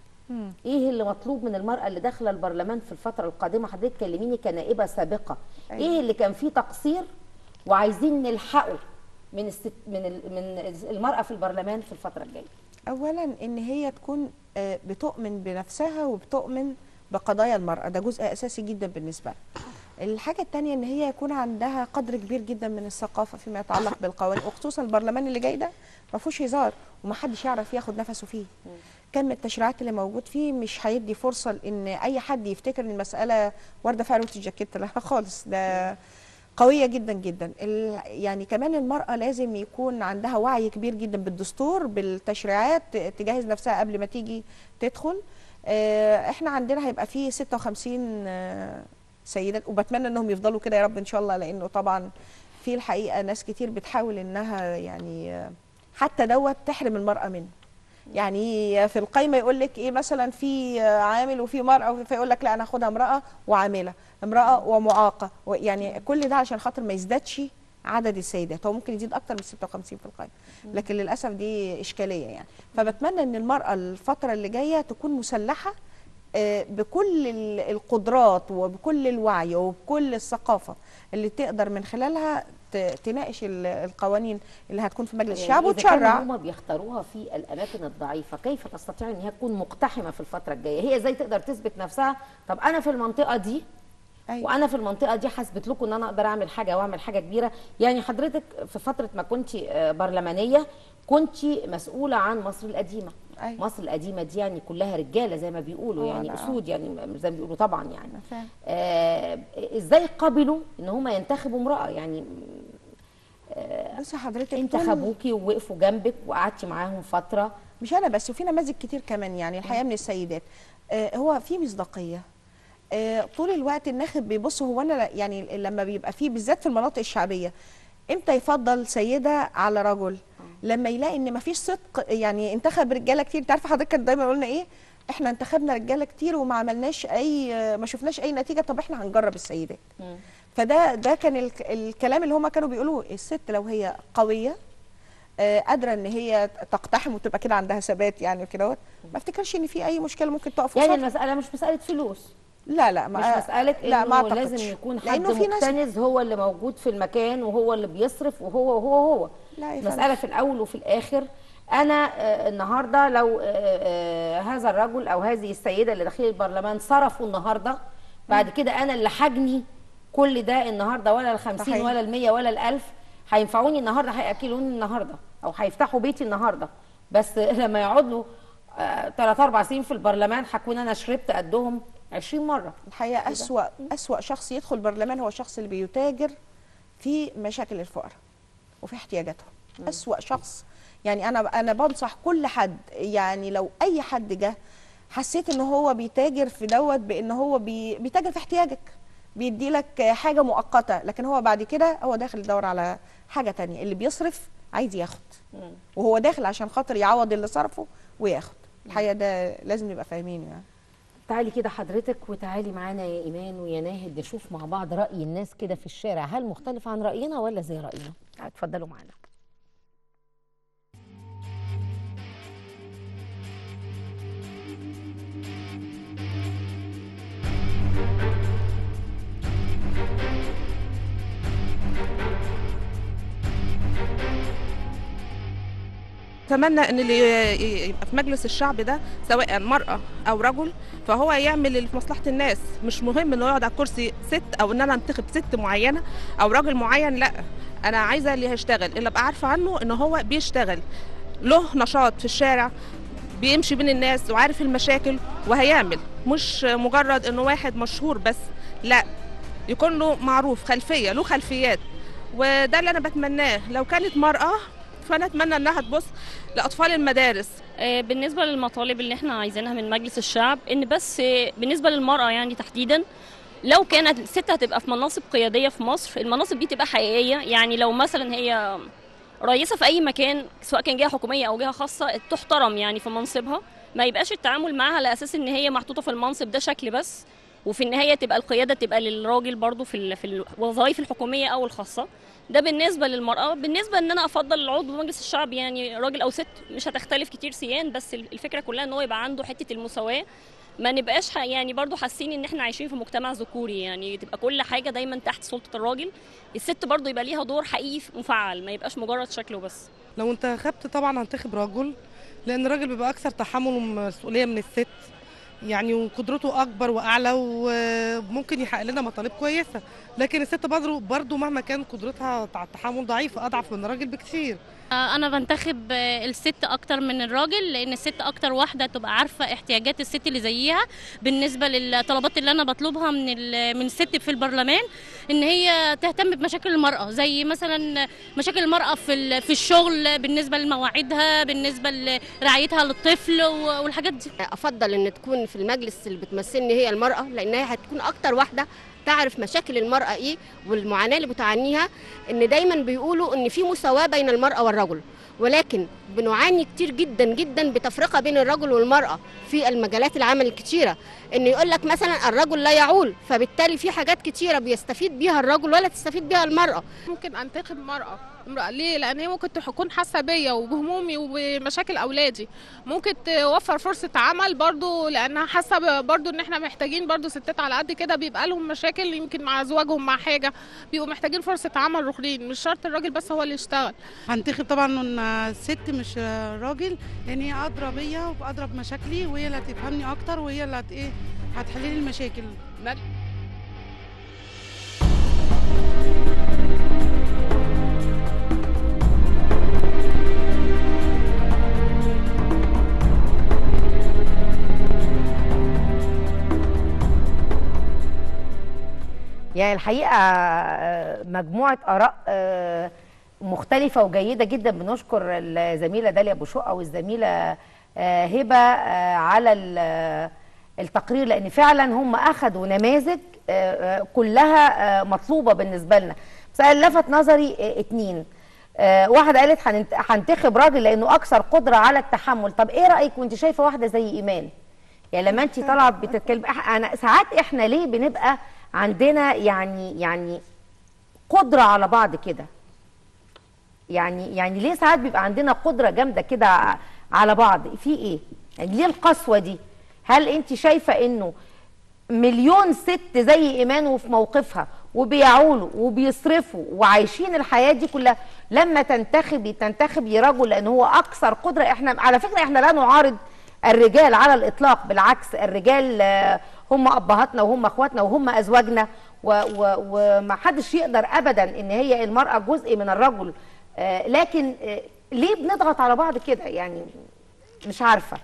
[SPEAKER 1] ايه اللي مطلوب من المراه اللي داخله البرلمان في الفتره القادمه حضرتك كلميني كنائبه سابقه
[SPEAKER 3] أيوة.
[SPEAKER 1] ايه اللي كان فيه تقصير وعايزين نلحقه من الست من ال- من المراه في البرلمان في الفتره الجايه
[SPEAKER 3] اولا ان هي تكون آه، بتؤمن بنفسها وبتؤمن بقضايا المرأة ده جزء اساسي جدا بالنسبة لها الحاجة التانية ان هي يكون عندها قدر كبير جدا من الثقافة فيما يتعلق بالقوانين وخصوصا البرلمان اللي جاي ده ما فيهوش هزار ومحدش يعرف ياخد نفسه فيه كم التشريعات اللي موجود فيه مش هيدي فرصة لان اي حد يفتكر ان المسألة واردة فعلا الجاكيت لا خالص ده قوية جدا جدا ال- يعني كمان المرأة لازم يكون عندها وعي كبير جدا بالدستور بالتشريعات ت- تجهز نفسها قبل ما تيجي تدخل آه، احنا عندنا هيبقى فيه 56 آه، سيدات وبتمنى انهم يفضلوا كده يا رب ان شاء الله لانه طبعا في الحقيقة ناس كتير بتحاول انها يعني آه، حتى دوت تحرم المرأة منه يعني في القايمه يقول لك ايه مثلا في عامل وفي مراه فيقول لك لا انا هاخدها امراه وعامله امراه ومعاقه و- يعني كل ده عشان خاطر ما يزدادش عدد السيدات هو ممكن يزيد اكتر من 56 في القايمه لكن للاسف دي اشكاليه يعني فبتمنى ان المراه الفتره اللي جايه تكون مسلحه آه، بكل ال- القدرات وبكل الوعي وبكل الثقافه اللي تقدر من خلالها ت- تناقش ال- القوانين اللي هتكون في مجلس الشعب
[SPEAKER 1] إذا كانوا
[SPEAKER 3] وتشرع
[SPEAKER 1] هم بيختاروها في الاماكن الضعيفه كيف تستطيع ان هي تكون مقتحمه في الفتره الجايه هي ازاي تقدر تثبت نفسها طب انا في المنطقه دي
[SPEAKER 3] أيوة.
[SPEAKER 1] وانا في المنطقه دي هثبت لكم ان انا اقدر اعمل حاجه واعمل حاجه كبيره يعني حضرتك في فتره ما كنت برلمانيه كنت مسؤوله عن مصر القديمه
[SPEAKER 3] أيوة.
[SPEAKER 1] مصر القديمه دي يعني كلها رجاله زي ما بيقولوا
[SPEAKER 3] آه،
[SPEAKER 1] يعني
[SPEAKER 3] لا.
[SPEAKER 1] اسود يعني زي ما بيقولوا طبعا يعني
[SPEAKER 3] فعلا.
[SPEAKER 1] آه ازاي قبلوا ان هم ينتخبوا امراه يعني
[SPEAKER 3] بصي حضرتك طول-
[SPEAKER 1] انتخبوكي ووقفوا جنبك وقعدتي معاهم فتره
[SPEAKER 3] مش انا بس وفي نماذج كتير كمان يعني الحقيقه من السيدات آه هو في مصداقيه آه، طول الوقت الناخب بيبص هو انا يعني لما بيبقى فيه بالذات في المناطق الشعبيه امتى يفضل سيده على رجل لما يلاقي ان مفيش صدق يعني انتخب رجاله كتير انت عارفه حضرتك كان دايما قلنا ايه احنا انتخبنا رجاله كتير وما عملناش اي ما شفناش اي نتيجه طب احنا هنجرب السيدات فده ده كان الك- الكلام اللي هما كانوا بيقولوه الست لو هي قويه آه، قادره ان هي تقتحم وتبقى كده عندها ثبات يعني وكده ما افتكرش ان في اي مشكله ممكن تقف
[SPEAKER 1] يعني
[SPEAKER 3] قصادها.
[SPEAKER 1] المساله مش مساله فلوس
[SPEAKER 3] لا لا
[SPEAKER 1] مش مسألة
[SPEAKER 3] لا
[SPEAKER 1] إنه
[SPEAKER 3] ما أعتقدش.
[SPEAKER 1] لازم يكون حد
[SPEAKER 3] لأنه في ناس
[SPEAKER 1] مكتنز هو اللي موجود في المكان وهو اللي بيصرف وهو وهو هو
[SPEAKER 3] لا يا فندم.
[SPEAKER 1] مسألة في الأول وفي الآخر أنا آه، النهاردة لو آه، آه، هذا الرجل أو هذه السيدة اللي داخل البرلمان صرفوا النهاردة بعد كده أنا اللي حجني كل ده النهاردة ولا الخمسين
[SPEAKER 3] صحيح.
[SPEAKER 1] ولا المية ولا الألف هينفعوني النهاردة هيأكلوني النهاردة أو هيفتحوا بيتي النهاردة بس لما يقعد له ثلاث أربع سنين في البرلمان هكون أنا شربت قدهم 20 مرة
[SPEAKER 3] الحقيقه اسوا اسوا شخص يدخل البرلمان هو الشخص اللي بيتاجر في مشاكل الفقراء وفي احتياجاتهم اسوا شخص يعني انا انا بنصح كل حد يعني لو اي حد جه حسيت ان هو بيتاجر في دوت بان هو بي بيتاجر في احتياجك بيدي لك حاجه مؤقته لكن هو بعد كده هو داخل يدور على حاجه تانية اللي بيصرف عايز ياخد وهو داخل عشان خاطر يعوض اللي صرفه وياخد الحقيقه ده لازم نبقى فاهمينه يعني
[SPEAKER 1] تعالي كده حضرتك وتعالي معانا يا ايمان ويا ناهد نشوف مع بعض راي الناس كده في الشارع هل مختلف عن راينا ولا زي راينا اتفضلوا معانا
[SPEAKER 6] اتمنى ان اللي ي- يبقى في مجلس الشعب ده سواء مرأة او رجل فهو يعمل اللي في مصلحة الناس مش مهم انه يقعد على الكرسي ست او ان انا انتخب ست معينة او راجل معين لا انا عايزة اللي هيشتغل اللي ابقى عارفة عنه ان هو بيشتغل له نشاط في الشارع بيمشي بين الناس وعارف المشاكل وهيعمل مش مجرد انه واحد مشهور بس لا يكون له معروف خلفية له خلفيات وده اللي انا بتمناه لو كانت مرأة فانا اتمنى انها تبص لاطفال المدارس
[SPEAKER 7] آه، بالنسبة للمطالب اللي احنا عايزينها من مجلس الشعب ان بس آه، بالنسبة للمرأة يعني تحديدا لو كانت الست هتبقى في مناصب قيادية في مصر المناصب دي تبقى حقيقية يعني لو مثلا هي رئيسة في أي مكان سواء كان جهة حكومية أو جهة خاصة تحترم يعني في منصبها ما يبقاش التعامل معاها على أساس إن هي محطوطة في المنصب ده شكل بس وفي النهاية تبقى القيادة تبقى للراجل برضو في ال- في الوظائف الحكومية أو الخاصة ده بالنسبة للمرأة بالنسبة إن أنا أفضل العضو مجلس الشعب يعني راجل أو ست مش هتختلف كتير سيان بس الفكرة كلها إن هو يبقى عنده حتة المساواة ما نبقاش ح- يعني برضو حاسين ان احنا عايشين في مجتمع ذكوري يعني تبقى كل حاجه دايما تحت سلطه الراجل الست برضو يبقى ليها دور حقيقي مفعل ما يبقاش مجرد شكله بس
[SPEAKER 8] لو انتخبت طبعا هنتخب رجل لان الراجل بيبقى اكثر تحمل ومسؤوليه من الست يعني وقدرته اكبر واعلى وممكن يحقق لنا مطالب كويسه لكن الست برضه برضه مهما كان قدرتها على التحمل ضعيفه اضعف من الراجل بكثير
[SPEAKER 9] انا بنتخب الست اكتر من الراجل لان الست اكتر واحده تبقى عارفه احتياجات الست اللي زيها بالنسبه للطلبات اللي انا بطلبها من ال- من الست في البرلمان ان هي تهتم بمشاكل المراه زي مثلا مشاكل المراه في ال- في الشغل بالنسبه لمواعيدها بالنسبه لرعايتها للطفل و- والحاجات دي
[SPEAKER 10] افضل ان تكون في المجلس اللي بتمثلني هي المراه لانها هتكون اكتر واحده تعرف مشاكل المراه ايه والمعاناه اللي بتعانيها ان دايما بيقولوا ان في مساواه بين المراه والرجل ولكن بنعاني كتير جدا جدا بتفرقه بين الرجل والمراه في المجالات العمل الكتيره ان يقول لك مثلا الرجل لا يعول فبالتالي في حاجات كتيره بيستفيد بيها الرجل ولا تستفيد بيها المراه
[SPEAKER 11] ممكن انتخب مرأة امرأة ليه؟ لأن هي ممكن تكون حاسة بيا وبهمومي وبمشاكل أولادي ممكن توفر فرصة عمل برضو لأنها حاسة ب- برضو إن إحنا محتاجين برضو ستات على قد كده بيبقى لهم مشاكل يمكن مع أزواجهم مع حاجة بيبقوا محتاجين فرصة عمل رخرين مش شرط الراجل بس هو اللي يشتغل
[SPEAKER 8] هنتخب طبعا ان ست مش راجل لان هي ادرى بيا وادرى بمشاكلي وهي اللي هتفهمني اكتر وهي اللي هت ايه هتحل لي المشاكل
[SPEAKER 1] يعني الحقيقه آه، مجموعه اراء آه، مختلفه وجيده جدا بنشكر الزميله داليا ابو شقه والزميله آه، هبه آه، على ال- التقرير لان فعلا هم اخذوا نماذج آه، آه، كلها آه، مطلوبه بالنسبه لنا بس أنا لفت نظري آه، اتنين آه، واحده قالت هننت- هنتخب راجل لانه اكثر قدره على التحمل طب ايه رايك وانت شايفه واحده زي ايمان يعني لما انت طالعه بتتكلم إح- انا ساعات احنا ليه بنبقى عندنا يعني يعني قدره على بعض كده يعني يعني ليه ساعات بيبقى عندنا قدره جامده كده ع- على بعض في ايه يعني ليه القسوه دي هل انت شايفه انه مليون ست زي ايمان وفي موقفها وبيعولوا وبيصرفوا وعايشين الحياه دي كلها لما تنتخبي تنتخبي رجل لان هو اكثر قدره احنا على فكره احنا لا نعارض الرجال على الاطلاق بالعكس الرجال آه، هم ابهاتنا وهم اخواتنا وهم ازواجنا و- و- وما حدش يقدر ابدا ان هي المراه جزء من الرجل آه، لكن آه، ليه بنضغط على بعض كده يعني مش عارفه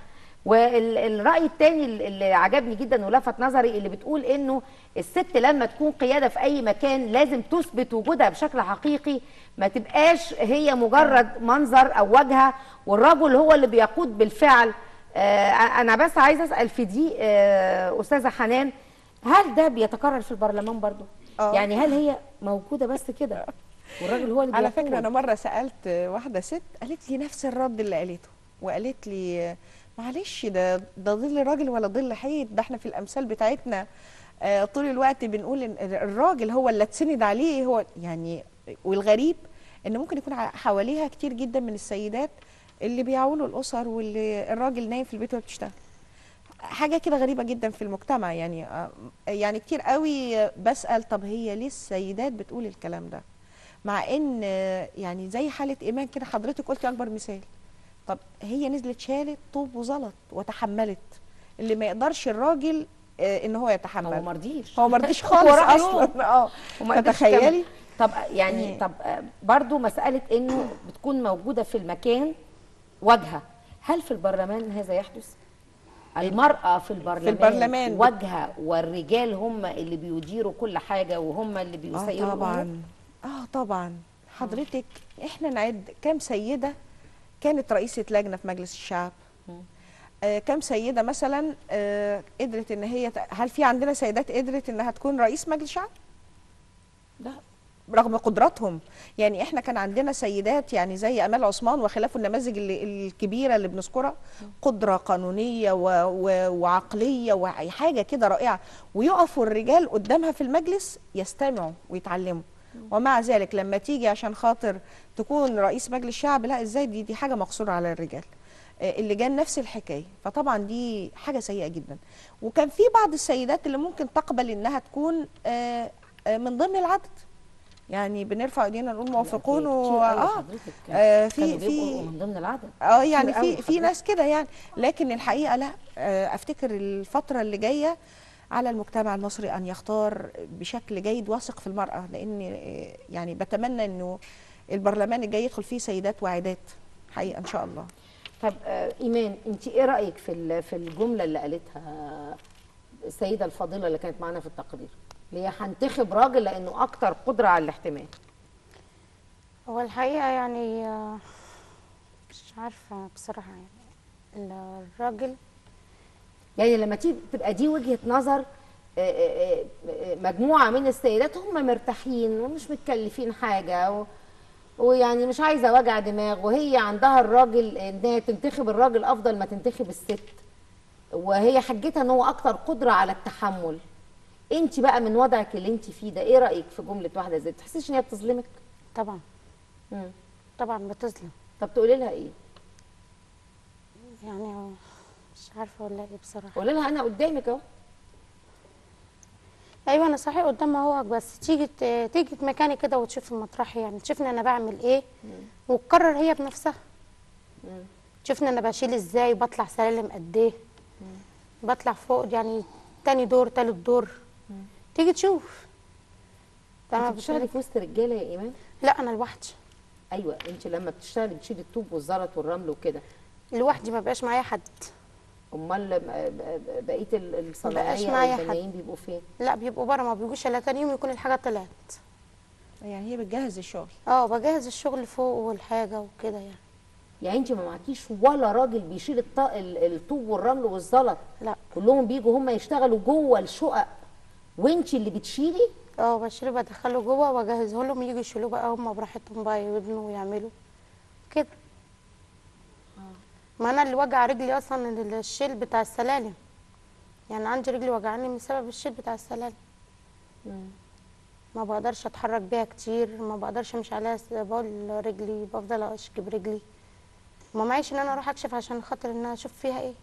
[SPEAKER 1] والراي الثاني اللي عجبني جدا ولفت نظري اللي بتقول انه الست لما تكون قياده في اي مكان لازم تثبت وجودها بشكل حقيقي ما تبقاش هي مجرد منظر او واجهه والرجل هو اللي بيقود بالفعل آه انا بس عايزه اسال في دي آه استاذه حنان هل ده بيتكرر في البرلمان برضو
[SPEAKER 3] آه.
[SPEAKER 1] يعني هل هي موجوده بس كده والراجل هو اللي
[SPEAKER 3] على
[SPEAKER 1] بيقود؟
[SPEAKER 3] فكره انا مره سالت واحده ست قالت لي نفس الرد اللي قالته وقالت لي معلش ده ده ظل راجل ولا ظل حيط ده احنا في الامثال بتاعتنا آه، طول الوقت بنقول ان الراجل هو اللي اتسند عليه هو يعني والغريب ان ممكن يكون ع- حواليها كتير جدا من السيدات اللي بيعولوا الاسر واللي الراجل نايم في البيت وهي بتشتغل حاجه كده غريبه جدا في المجتمع يعني آه، يعني كتير قوي بسال طب هي ليه السيدات بتقول الكلام ده مع ان آه، يعني زي حاله ايمان كده حضرتك قلتي اكبر مثال طب هي نزلت شالت طوب وزلط وتحملت اللي ما يقدرش الراجل آه، ان هو يتحمل
[SPEAKER 1] هو مرضيش
[SPEAKER 3] هو مرضيش
[SPEAKER 1] هو
[SPEAKER 3] خالص
[SPEAKER 1] رأيه.
[SPEAKER 3] اصلا اه
[SPEAKER 1] وما قدرش
[SPEAKER 3] فتخيلي
[SPEAKER 1] يكمل. طب يعني
[SPEAKER 3] يعني-
[SPEAKER 1] طب آه، برضو مسألة انه بتكون موجودة في المكان واجهة هل في البرلمان هذا يحدث؟ المرأة في البرلمان,
[SPEAKER 3] البرلمان بت-
[SPEAKER 1] واجهة والرجال هم اللي بيديروا كل حاجة وهم اللي
[SPEAKER 3] اه
[SPEAKER 1] بيسيروا الأمور؟
[SPEAKER 3] طبعا اه طبعا حضرتك احنا نعد كام سيده كانت رئيسه لجنه في مجلس الشعب آه كام سيده مثلا آه قدرت ان هي ت- هل في عندنا سيدات قدرت انها تكون رئيس مجلس الشعب
[SPEAKER 1] لا
[SPEAKER 3] رغم قدراتهم يعني احنا كان عندنا سيدات يعني زي امال عثمان وخلافه النماذج اللي الكبيره اللي بنذكرها قدره قانونيه و و وعقليه وحاجه كده رائعه ويقفوا الرجال قدامها في المجلس يستمعوا ويتعلموا ومع ذلك لما تيجي عشان خاطر تكون رئيس مجلس الشعب لا ازاي دي دي حاجه مقصوره على الرجال آه، اللجان نفس الحكايه فطبعا دي حاجه سيئه جدا وكان في بعض السيدات اللي ممكن تقبل انها تكون آه، آه، من ضمن العدد يعني بنرفع ايدينا نقول موافقون
[SPEAKER 1] كتير
[SPEAKER 3] و...
[SPEAKER 1] قوي
[SPEAKER 3] اه
[SPEAKER 1] حضرتك.
[SPEAKER 3] آه،
[SPEAKER 1] كانوا
[SPEAKER 3] في
[SPEAKER 1] بيبقوا
[SPEAKER 3] في
[SPEAKER 1] من ضمن العدد
[SPEAKER 3] اه يعني
[SPEAKER 1] كتير قوي
[SPEAKER 3] في في
[SPEAKER 1] حضرتك.
[SPEAKER 3] ناس كده يعني لكن الحقيقه لا آه، افتكر الفتره اللي جايه على المجتمع المصري ان يختار بشكل جيد واثق في المراه لان آه، يعني بتمنى انه البرلمان الجاي يدخل فيه سيدات واعدات حقيقه ان شاء الله
[SPEAKER 1] طب آه، ايمان انت ايه رايك في ال- في الجمله اللي قالتها السيده الفاضله اللي كانت معانا في التقرير اللي هي هنتخب راجل لانه اكتر قدره على الاحتمال
[SPEAKER 4] هو الحقيقة يعني آه، مش عارفة بصراحة يعني الراجل
[SPEAKER 1] يعني لما تيجي تبقى دي وجهه نظر آه، آه، آه، مجموعه من السيدات هم مرتاحين ومش متكلفين حاجه و ويعني مش عايزه وجع دماغ وهي عندها الراجل انها تنتخب الراجل افضل ما تنتخب الست وهي حجتها ان هو اكتر قدره على التحمل انت بقى من وضعك اللي انت فيه ده ايه رايك في جمله واحده زي دي؟ تحسيش ان هي بتظلمك
[SPEAKER 4] طبعا
[SPEAKER 1] مم.
[SPEAKER 4] طبعا بتظلم
[SPEAKER 1] طب تقولي لها ايه
[SPEAKER 4] يعني هو مش عارفة ولا ايه بصراحة
[SPEAKER 1] قولي لها انا قدامك اهو
[SPEAKER 4] ايوه انا صحيح قدام اهوك بس تيجي ت- تيجي في مكاني كده وتشوف مطرحي يعني تشوفني انا بعمل ايه وتقرر هي بنفسها تشوفني انا بشيل ازاي بطلع سلالم قد ايه بطلع فوق يعني تاني دور تالت دور تيجي تشوف
[SPEAKER 1] انت
[SPEAKER 4] أنا
[SPEAKER 1] بتشتغلي في وسط رجاله يا ايمان
[SPEAKER 4] لا انا لوحدي
[SPEAKER 1] ايوه انت لما بتشتغلي بتشيلي الطوب والزلط والرمل وكده
[SPEAKER 4] لوحدي ما بقاش معايا حد
[SPEAKER 1] امال ب- ب- بقيه ال- الصناعيه
[SPEAKER 4] معايا حد.
[SPEAKER 1] والبنايين بيبقوا فين
[SPEAKER 4] لا بيبقوا بره ما بيجوش الا تاني يوم يكون الحاجه طلعت
[SPEAKER 3] يعني هي بتجهز الشغل
[SPEAKER 4] اه بجهز الشغل فوق والحاجه وكده يعني
[SPEAKER 1] يعني انت ما معكيش ولا راجل بيشيل الط... ال- الطوب والرمل والزلط
[SPEAKER 4] لا
[SPEAKER 1] كلهم بيجوا هم يشتغلوا جوه الشقق وانت اللي بتشيلي
[SPEAKER 4] اه بشيله بدخله جوه واجهزه لهم يجوا يشيلوه بقى هم براحتهم بقى يبنوا ويعملوا كده ما انا اللي وجع رجلي اصلا الشيل بتاع السلالم يعني عندي رجلي وجعاني بسبب الشيل بتاع السلالم ما بقدرش اتحرك بيها كتير ما بقدرش امشي عليها س- بقول رجلي بفضل اشكي برجلي ما معيش ان انا اروح اكشف عشان خاطر ان انا اشوف فيها ايه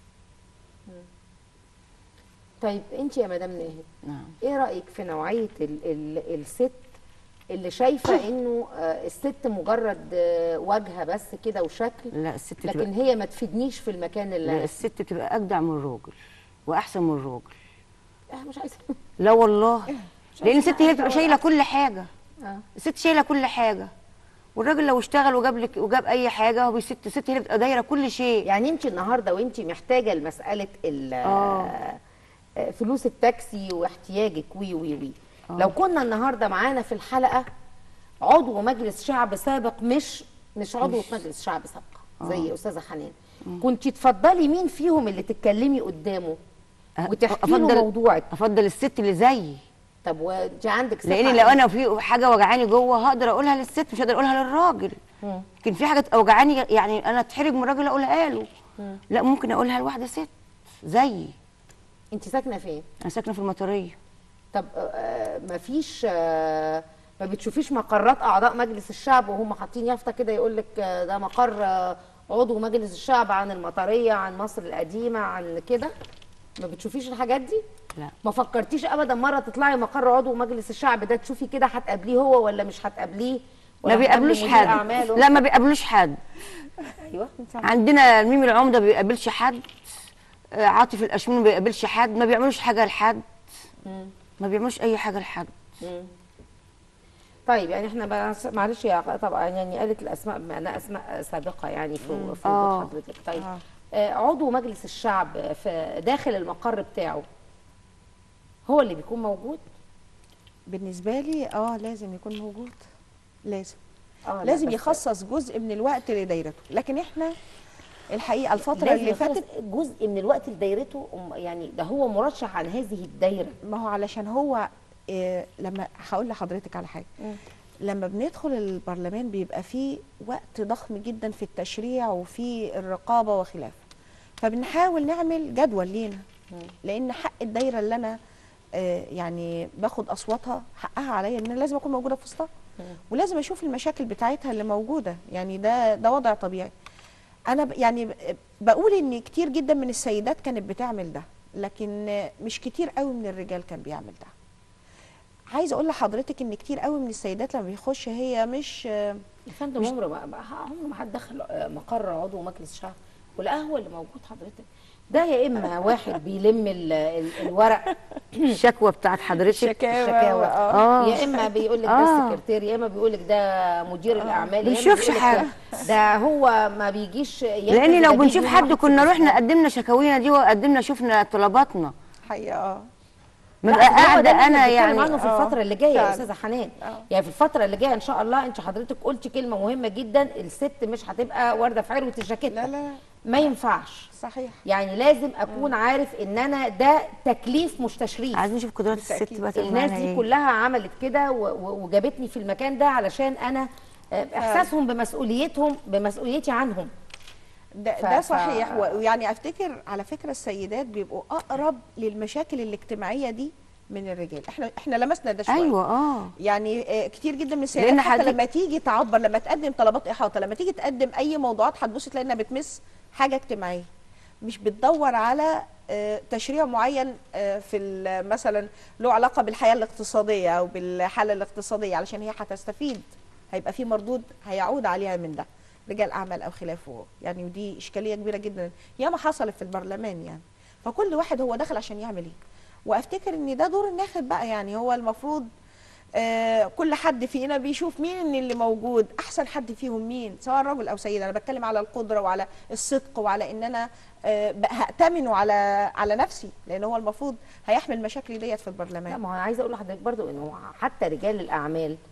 [SPEAKER 1] طيب انت يا مدام ناهد
[SPEAKER 5] نعم
[SPEAKER 1] ايه رايك في نوعيه ال... ال... الست اللي شايفه انه آه، الست مجرد آه، واجهه بس كده وشكل
[SPEAKER 5] لا الست
[SPEAKER 1] لكن
[SPEAKER 5] تبقى
[SPEAKER 1] هي ما تفيدنيش في المكان
[SPEAKER 5] لا
[SPEAKER 1] اللي
[SPEAKER 5] الست تبقى اجدع من الراجل واحسن من الراجل
[SPEAKER 1] آه، مش عايزه
[SPEAKER 5] لا والله لان الست هي
[SPEAKER 1] عايزة
[SPEAKER 5] بتبقى
[SPEAKER 1] أقول
[SPEAKER 5] شايله كل حاجه
[SPEAKER 1] آه.
[SPEAKER 5] الست شايله كل حاجه والراجل لو اشتغل وجاب لك وجاب اي حاجه هو الست الست هي اللي بتبقى دايره كل شيء
[SPEAKER 1] يعني انت النهارده وانت محتاجه لمساله ال
[SPEAKER 5] آه.
[SPEAKER 1] آه، فلوس التاكسي واحتياجك وي وي وي
[SPEAKER 5] آه.
[SPEAKER 1] لو كنا النهارده معانا في الحلقه عضو مجلس شعب سابق مش مش عضو
[SPEAKER 5] مش-
[SPEAKER 1] مجلس شعب سابقه
[SPEAKER 5] آه.
[SPEAKER 1] زي استاذه حنان كنت تفضلي مين فيهم اللي تتكلمي قدامه وتحكي له
[SPEAKER 5] افضل
[SPEAKER 1] موضوعك
[SPEAKER 5] افضل الست اللي زيي
[SPEAKER 1] طب وانت عندك ثقة
[SPEAKER 5] لان لو انا في حاجه وجعاني جوه هقدر اقولها للست مش هقدر اقولها للراجل
[SPEAKER 1] مم.
[SPEAKER 5] لكن في حاجه تبقى وجعاني يعني انا اتحرج من الراجل اقولها له لا ممكن اقولها لواحده ست زيي
[SPEAKER 1] انت ساكنه فين
[SPEAKER 5] انا ساكنه في المطريه
[SPEAKER 1] طب آه، مفيش آه، ما بتشوفيش مقرات اعضاء مجلس الشعب وهم حاطين يافطه كده يقول لك آه، ده مقر آه، عضو مجلس الشعب عن المطريه عن مصر القديمه عن كده ما بتشوفيش الحاجات دي
[SPEAKER 5] لا
[SPEAKER 1] ما فكرتيش ابدا مره تطلعي مقر عضو مجلس الشعب ده تشوفي كده هتقابليه هو ولا مش هتقابليه ولا
[SPEAKER 5] ما بيقابلوش
[SPEAKER 1] هتقابلي مدير
[SPEAKER 5] حد
[SPEAKER 1] أعماله؟
[SPEAKER 5] لا ما بيقابلوش حد
[SPEAKER 1] ايوه
[SPEAKER 5] عندنا الميم العمده ما بيقابلش حد آه، عاطف الاشمون ما بيقابلش حد ما بيعملوش حاجه لحد
[SPEAKER 1] مم.
[SPEAKER 5] ما بيعملوش اي حاجه لحد
[SPEAKER 1] مم. طيب يعني احنا بس معلش يا طبعا يعني قالت الاسماء بما انها اسماء سابقه يعني في
[SPEAKER 5] مم.
[SPEAKER 1] في
[SPEAKER 5] آه.
[SPEAKER 1] وجود حضرتك طيب
[SPEAKER 3] آه.
[SPEAKER 1] آه، عضو مجلس الشعب في داخل المقر بتاعه هو اللي بيكون موجود
[SPEAKER 3] بالنسبه لي اه لازم يكون موجود لازم
[SPEAKER 1] اه لا،
[SPEAKER 3] لازم
[SPEAKER 1] بس
[SPEAKER 3] يخصص جزء من الوقت لدايرته لكن احنا الحقيقه الفتره
[SPEAKER 1] لازم
[SPEAKER 3] اللي
[SPEAKER 1] يخصص
[SPEAKER 3] فاتت
[SPEAKER 1] جزء من الوقت لدايرته أم- يعني ده هو مرشح عن هذه الدايره
[SPEAKER 3] ما هو علشان هو إيه لما هقول لحضرتك على حاجه
[SPEAKER 1] مم.
[SPEAKER 3] لما بندخل البرلمان بيبقى فيه وقت ضخم جدا في التشريع وفي الرقابه وخلافه فبنحاول نعمل جدول لينا لان حق الدايره اللي انا آه، يعني باخد اصواتها حقها عليا ان انا لازم اكون موجوده في وسطها ولازم اشوف المشاكل بتاعتها اللي موجوده يعني ده ده وضع طبيعي انا ب- يعني ب- بقول ان كتير جدا من السيدات كانت بتعمل ده لكن آه، مش كتير قوي من الرجال كان بيعمل ده عايزه اقول لحضرتك ان كتير قوي من السيدات لما بيخش هي مش آه،
[SPEAKER 1] يا فندم عمره ما ما- عمره ما حد دخل آه، مقر عضو مجلس شعب والقهوه اللي موجود حضرتك ده يا اما واحد بيلم ال- ال- الورق
[SPEAKER 5] الشكوى بتاعت حضرتك
[SPEAKER 1] الشكاوى
[SPEAKER 5] آه.
[SPEAKER 1] يا اما بيقول لك ده
[SPEAKER 5] آه.
[SPEAKER 1] السكرتير يا اما بيقول لك ده مدير الاعمال يا إما
[SPEAKER 5] بنشوفش
[SPEAKER 1] بيقول لك
[SPEAKER 5] حاجة.
[SPEAKER 1] ده- ده هو ما بيجيش ينفذ
[SPEAKER 5] لان
[SPEAKER 1] ده
[SPEAKER 5] لو
[SPEAKER 1] بيجي
[SPEAKER 5] بنشوف
[SPEAKER 1] يوم
[SPEAKER 5] حد
[SPEAKER 1] واحد
[SPEAKER 5] كنا
[SPEAKER 1] في
[SPEAKER 5] رحنا
[SPEAKER 1] الأسبوع.
[SPEAKER 5] قدمنا شكاوينا دي وقدمنا شفنا طلباتنا
[SPEAKER 3] حقيقه اه
[SPEAKER 5] ببقى
[SPEAKER 1] لا، أصل هو
[SPEAKER 5] قاعده
[SPEAKER 1] ده اللي
[SPEAKER 5] انا
[SPEAKER 1] بنتكلم
[SPEAKER 5] يعني
[SPEAKER 1] عنه في
[SPEAKER 3] آه،
[SPEAKER 1] الفتره اللي جايه يا
[SPEAKER 3] فعلا.
[SPEAKER 1] استاذه حنان
[SPEAKER 3] آه.
[SPEAKER 1] يعني في الفتره اللي جايه ان شاء الله انت حضرتك قلتي كلمه مهمه جدا الست مش هتبقى ورده في عروه الجاكيته
[SPEAKER 3] لا لا
[SPEAKER 1] ما ينفعش
[SPEAKER 3] صحيح
[SPEAKER 1] يعني لازم اكون عارف ان انا ده تكليف مش تشريف
[SPEAKER 5] عايزين نشوف قدرات الست
[SPEAKER 3] بالتأكيد.
[SPEAKER 5] بقى تعمل
[SPEAKER 1] الناس
[SPEAKER 5] معانا
[SPEAKER 1] دي
[SPEAKER 5] إيه.
[SPEAKER 1] كلها عملت كده و- و- وجابتني في المكان ده علشان انا آه، احساسهم بمسؤوليتهم بمسؤوليتي عنهم
[SPEAKER 3] ده,
[SPEAKER 1] ف-
[SPEAKER 3] ده
[SPEAKER 1] ف-
[SPEAKER 3] صحيح و- ويعني افتكر على فكره السيدات بيبقوا اقرب للمشاكل الاجتماعيه دي من الرجال احنا احنا لمسنا ده شويه
[SPEAKER 5] ايوه اه
[SPEAKER 3] يعني آه، كتير جدا من
[SPEAKER 5] لأن
[SPEAKER 3] السيدات حتى
[SPEAKER 5] حضرتك-
[SPEAKER 3] لما تيجي تعبر لما تقدم طلبات احاطه لما تيجي تقدم اي موضوعات هتبص تلاقي انها بتمس حاجه اجتماعيه مش بتدور على آه، تشريع معين آه، في ال- مثلا له علاقه بالحياه الاقتصاديه او بالحاله الاقتصاديه علشان هي هتستفيد هيبقى في مردود هيعود عليها من ده رجال اعمال او خلافه يعني ودي اشكاليه كبيره جدا ياما حصلت في البرلمان يعني فكل واحد هو داخل عشان يعمل ايه وافتكر ان ده دور الناخب بقى يعني هو المفروض آه كل حد فينا بيشوف مين إن اللي موجود احسن حد فيهم مين سواء رجل او سيد انا بتكلم على القدره وعلى الصدق وعلى ان انا آه ب- هأتمنه على على نفسي لان هو المفروض هيحمل مشاكلي ديت في
[SPEAKER 1] لا
[SPEAKER 3] البرلمان
[SPEAKER 1] ما هو انا عايزه اقول لحضرتك برضو انه حتى رجال الاعمال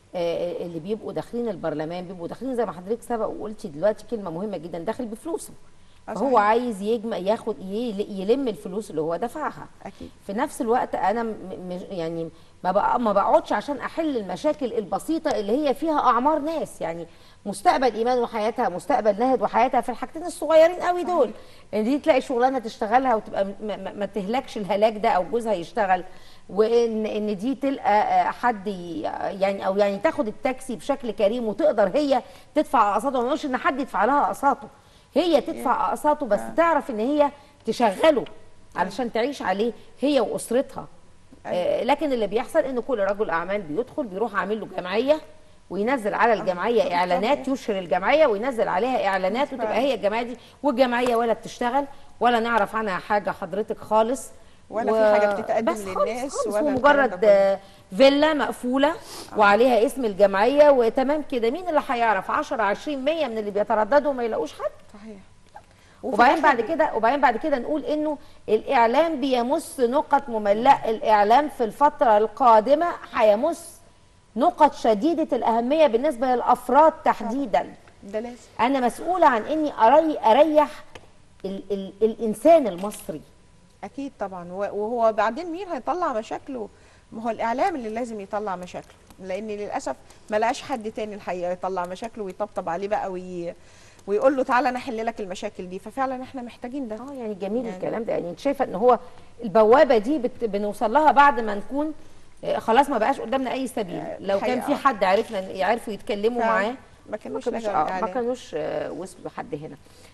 [SPEAKER 1] آه، اللي بيبقوا داخلين البرلمان بيبقوا داخلين زي ما حضرتك سبق وقلتي دلوقتي كلمه مهمه جدا داخل بفلوسه
[SPEAKER 3] آه،
[SPEAKER 1] فهو
[SPEAKER 3] صحيح.
[SPEAKER 1] عايز يجمع ياخد يل- يلم الفلوس اللي هو دفعها
[SPEAKER 3] اكيد
[SPEAKER 1] في نفس الوقت انا م- م- يعني ما بقى ما بقعدش عشان احل المشاكل البسيطه اللي هي فيها اعمار ناس يعني مستقبل ايمان وحياتها مستقبل ناهد وحياتها في الحاجتين الصغيرين قوي دول ان دي تلاقي شغلانه تشتغلها وتبقى م- م- ما تهلكش الهلاك ده او جوزها يشتغل وان ان دي تلقى آه، حد ي- يعني او يعني تاخد التاكسي بشكل كريم وتقدر هي تدفع اقساطه ما نقولش ان حد يدفع لها اقساطه هي تدفع اقساطه بس تعرف ان هي تشغله علشان تعيش عليه هي واسرتها آه، لكن اللي بيحصل ان كل رجل اعمال بيدخل بيروح عامل له جمعيه وينزل على الجمعيه اعلانات يشهر الجمعيه وينزل عليها اعلانات وتبقى هي الجمعيه دي والجمعيه ولا بتشتغل ولا نعرف عنها حاجه حضرتك خالص
[SPEAKER 3] ولا في حاجة بتتقدم
[SPEAKER 1] بس خالص
[SPEAKER 3] للناس
[SPEAKER 1] خالص
[SPEAKER 3] ولا الكلام ده
[SPEAKER 1] ومجرد
[SPEAKER 3] كله.
[SPEAKER 1] آه، فيلا مقفوله وعليها اسم الجمعيه وتمام كده مين اللي هيعرف 10 20 100 من اللي بيترددوا وما يلاقوش حد
[SPEAKER 3] صحيح
[SPEAKER 1] وبعدين بعد كده وبعدين بعد كده نقول انه الاعلام بيمس نقط مملة الاعلام في الفتره القادمه هيمس نقط شديده الاهميه بالنسبه للافراد تحديدا
[SPEAKER 3] ده لازم
[SPEAKER 1] انا مسؤوله عن اني أري اريح ال ال الانسان المصري
[SPEAKER 3] اكيد طبعا و- وهو بعدين مين هيطلع مشاكله ما هو الاعلام اللي لازم يطلع مشاكله لان للاسف ما لقاش حد تاني الحقيقه يطلع مشاكله ويطبطب عليه بقى وي... ويقول له تعالى انا احل لك المشاكل دي ففعلا احنا محتاجين ده
[SPEAKER 1] اه يعني جميل
[SPEAKER 3] يعني-
[SPEAKER 1] الكلام ده يعني انت شايفه ان هو البوابه دي بت بنوصل لها بعد ما نكون آه، خلاص ما بقاش قدامنا اي سبيل لو كان
[SPEAKER 3] الحقيقة
[SPEAKER 1] في
[SPEAKER 3] آه.
[SPEAKER 1] حد عرفنا يعرفوا يتكلموا
[SPEAKER 3] فعلا.
[SPEAKER 1] معاه
[SPEAKER 3] ما
[SPEAKER 1] ما
[SPEAKER 3] كانوش
[SPEAKER 1] كانوش
[SPEAKER 3] لجأوا
[SPEAKER 1] آه ما
[SPEAKER 3] للإعلام.
[SPEAKER 1] كانوش آه، وصلوا لحد هنا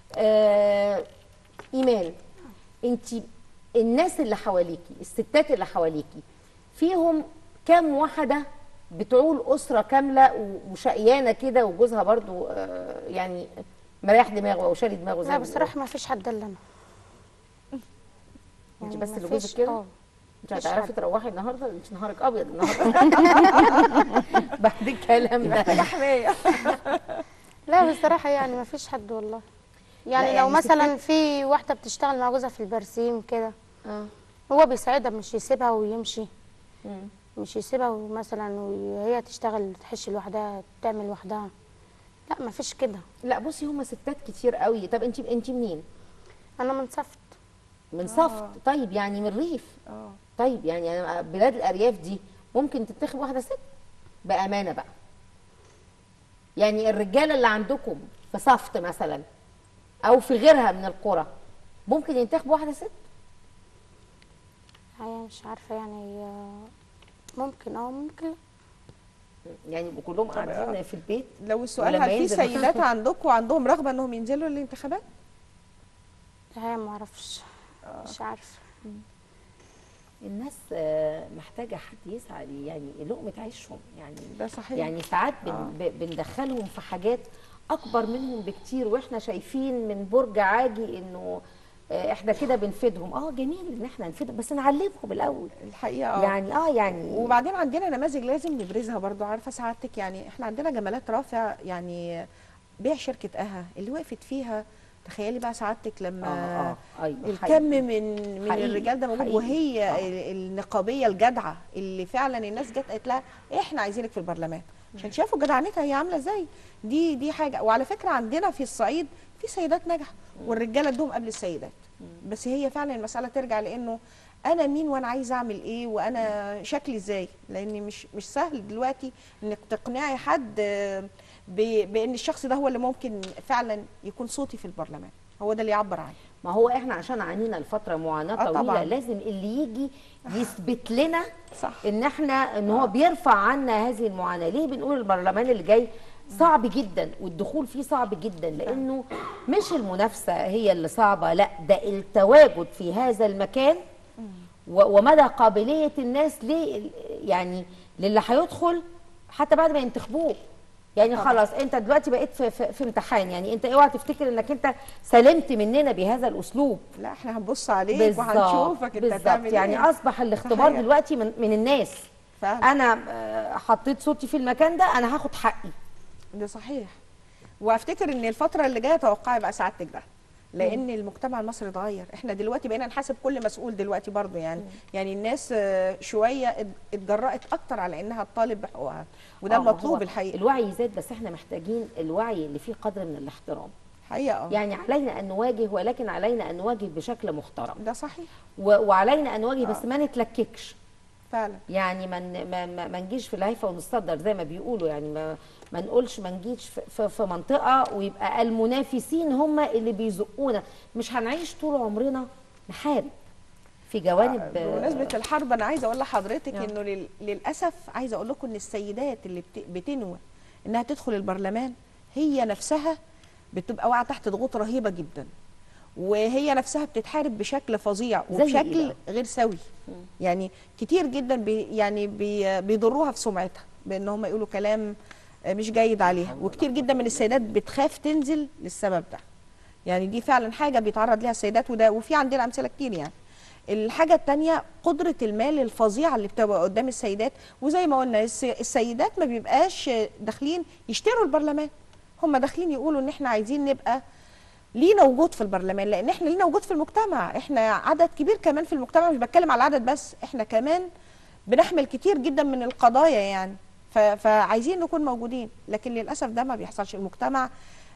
[SPEAKER 1] آه ايمان انت الناس اللي حواليكي الستات اللي حواليكي فيهم كام واحده بتعول اسره كامله و- وشقيانه كده وجوزها برضو آه يعني مريح دماغه او شاري دماغه زي
[SPEAKER 4] لا
[SPEAKER 1] ما
[SPEAKER 4] بصراحه ما فيش حد الا انا
[SPEAKER 1] انت
[SPEAKER 4] يعني
[SPEAKER 1] بس
[SPEAKER 4] ما
[SPEAKER 1] اللي
[SPEAKER 4] فيش-
[SPEAKER 1] جوزك كده
[SPEAKER 4] اه
[SPEAKER 1] انت
[SPEAKER 4] مفيش
[SPEAKER 1] هتعرفي
[SPEAKER 4] حد.
[SPEAKER 1] تروحي النهارده انت نهارك ابيض النهارده بعد الكلام ده
[SPEAKER 3] محتاجه حمايه
[SPEAKER 4] لا بصراحه يعني ما فيش حد والله يعني,
[SPEAKER 1] يعني
[SPEAKER 4] لو مثلا
[SPEAKER 1] ستات-
[SPEAKER 4] في واحده بتشتغل مع جوزها في البرسيم كده
[SPEAKER 1] اه
[SPEAKER 4] هو بيساعدها مش يسيبها ويمشي
[SPEAKER 1] مم.
[SPEAKER 4] مش يسيبها مثلا وهي تشتغل تحش لوحدها تعمل لوحدها لا ما فيش كده
[SPEAKER 1] لا بصي هم ستات كتير قوي طب انت انت منين
[SPEAKER 4] انا من صفت
[SPEAKER 1] من صفت طيب يعني من الريف
[SPEAKER 3] اه
[SPEAKER 1] طيب يعني أنا بلاد الارياف دي ممكن تتخذ واحده ست بامانه بقى يعني الرجاله اللي عندكم في صفت مثلا او في غيرها من القرى ممكن ينتخبوا واحده ست
[SPEAKER 4] هي مش عارفه يعني آه، ممكن اه ممكن لا.
[SPEAKER 1] يعني يبقوا كلهم قاعدين في البيت
[SPEAKER 3] لو السؤال
[SPEAKER 1] ولما
[SPEAKER 3] هل في
[SPEAKER 1] ينزل
[SPEAKER 3] سيدات عندكم عندهم رغبه انهم ينزلوا للانتخابات
[SPEAKER 4] هي ما اعرفش مش عارفه
[SPEAKER 1] الناس آه، محتاجه حد يسعى لي- يعني لقمه عيشهم يعني
[SPEAKER 3] ده صحيح
[SPEAKER 1] يعني ساعات بن
[SPEAKER 3] آه.
[SPEAKER 1] ب- بندخلهم في حاجات اكبر منهم بكتير واحنا شايفين من برج عاجي انه آه، احنا كده بنفيدهم اه جميل ان احنا نفيدهم بس نعلمهم الاول
[SPEAKER 3] الحقيقه اه
[SPEAKER 1] يعني اه يعني
[SPEAKER 3] وبعدين عندنا نماذج لازم نبرزها برضو عارفه سعادتك يعني احنا عندنا جمالات رافع يعني بيع شركه اها اللي وقفت فيها تخيلي بقى سعادتك لما
[SPEAKER 1] اه اه ايوه
[SPEAKER 3] الكم
[SPEAKER 1] حقيقي.
[SPEAKER 3] من من
[SPEAKER 1] حقيقي،
[SPEAKER 3] الرجال ده موجود
[SPEAKER 1] حقيقي.
[SPEAKER 3] وهي
[SPEAKER 1] آه.
[SPEAKER 3] ال- النقابيه الجدعه اللي فعلا الناس جت قالت لها احنا عايزينك في البرلمان عشان شافوا جدعنتها هي عامله ازاي دي دي حاجه وعلى فكره عندنا في الصعيد في سيدات ناجحه والرجاله ادوهم قبل السيدات بس هي فعلا المساله ترجع لانه انا مين وانا عايزه اعمل ايه وانا شكلي ازاي لان مش مش سهل دلوقتي انك تقنعي حد آه، ب- بان الشخص ده هو اللي ممكن فعلا يكون صوتي في البرلمان هو ده اللي يعبر عني
[SPEAKER 1] ما هو احنا عشان عانينا لفتره معاناه
[SPEAKER 3] آه
[SPEAKER 1] طويله
[SPEAKER 3] طبعاً.
[SPEAKER 1] لازم اللي يجي يثبت لنا
[SPEAKER 3] صح
[SPEAKER 1] ان احنا ان هو بيرفع عنا هذه المعاناه ليه بنقول البرلمان اللي جاي صعب جدا والدخول فيه صعب جدا لانه مش المنافسه هي اللي صعبه لا ده التواجد في هذا المكان و- ومدى قابليه الناس ليه يعني للي هيدخل حتى بعد ما ينتخبوه يعني خلاص انت دلوقتي بقيت في, في, في امتحان يعني انت اوعى تفتكر انك انت سلمت مننا بهذا الاسلوب
[SPEAKER 3] لا احنا هنبص عليك
[SPEAKER 1] بالظبط
[SPEAKER 3] وهنشوفك انت
[SPEAKER 1] بالظبط
[SPEAKER 3] هتعمل
[SPEAKER 1] يعني
[SPEAKER 3] ايه
[SPEAKER 1] اصبح الاختبار
[SPEAKER 3] صحيح.
[SPEAKER 1] دلوقتي من, من الناس
[SPEAKER 3] فعلا
[SPEAKER 1] انا آه، حطيت صوتي في المكان ده انا هاخد حقي
[SPEAKER 3] ده صحيح وافتكر ان الفتره اللي جايه توقعي بقى سعادتك ده لان المجتمع المصري اتغير احنا دلوقتي بقينا نحاسب كل مسؤول دلوقتي برضه يعني يعني الناس آه، شويه ات- اتجرأت اكتر على انها تطالب بحقوقها وده
[SPEAKER 1] آه، ما
[SPEAKER 3] المطلوب
[SPEAKER 1] هو
[SPEAKER 3] الحقيقه
[SPEAKER 1] الوعي زاد بس احنا محتاجين الوعي اللي فيه قدر من الاحترام
[SPEAKER 3] حقيقه اه
[SPEAKER 1] يعني علينا ان نواجه ولكن علينا ان نواجه بشكل محترم
[SPEAKER 3] ده صحيح
[SPEAKER 1] و- وعلينا ان نواجه بس ما نتلككش
[SPEAKER 3] فعلا
[SPEAKER 1] يعني ما ن- ما ما- ما نجيش في الهيفا ونصدر زي ما بيقولوا يعني ما ما نقولش ما نجيش في- في, في منطقه ويبقى المنافسين هم اللي بيزقونا مش هنعيش طول عمرنا نحارب في جوانب
[SPEAKER 3] بمناسبه الحرب انا عايزه اقول لحضرتك
[SPEAKER 1] نعم.
[SPEAKER 3] انه لل- للاسف عايزه اقول لكم ان السيدات اللي بت- بتنوى انها تدخل البرلمان هي نفسها بتبقى واقعه تحت ضغوط رهيبه جدا وهي نفسها بتتحارب بشكل فظيع
[SPEAKER 1] زي إيه
[SPEAKER 3] وبشكل
[SPEAKER 1] بقى؟
[SPEAKER 3] غير سوي يعني كتير جدا بي يعني بي بيضروها في سمعتها بان هم يقولوا كلام آه، مش جيد عليها وكتير جدا من السيدات بتخاف تنزل للسبب ده يعني دي فعلا حاجه بيتعرض ليها السيدات وده وفي عندنا امثله كتير يعني الحاجة التانية قدرة المال الفظيعة اللي بتبقى قدام السيدات وزي ما قلنا الس- السيدات ما بيبقاش داخلين يشتروا البرلمان هم داخلين يقولوا ان احنا عايزين نبقى لينا وجود في البرلمان لان احنا لينا وجود في المجتمع احنا عدد كبير كمان في المجتمع مش بتكلم على العدد بس احنا كمان بنحمل كتير جدا من القضايا يعني ف- فعايزين نكون موجودين لكن للاسف ده ما بيحصلش المجتمع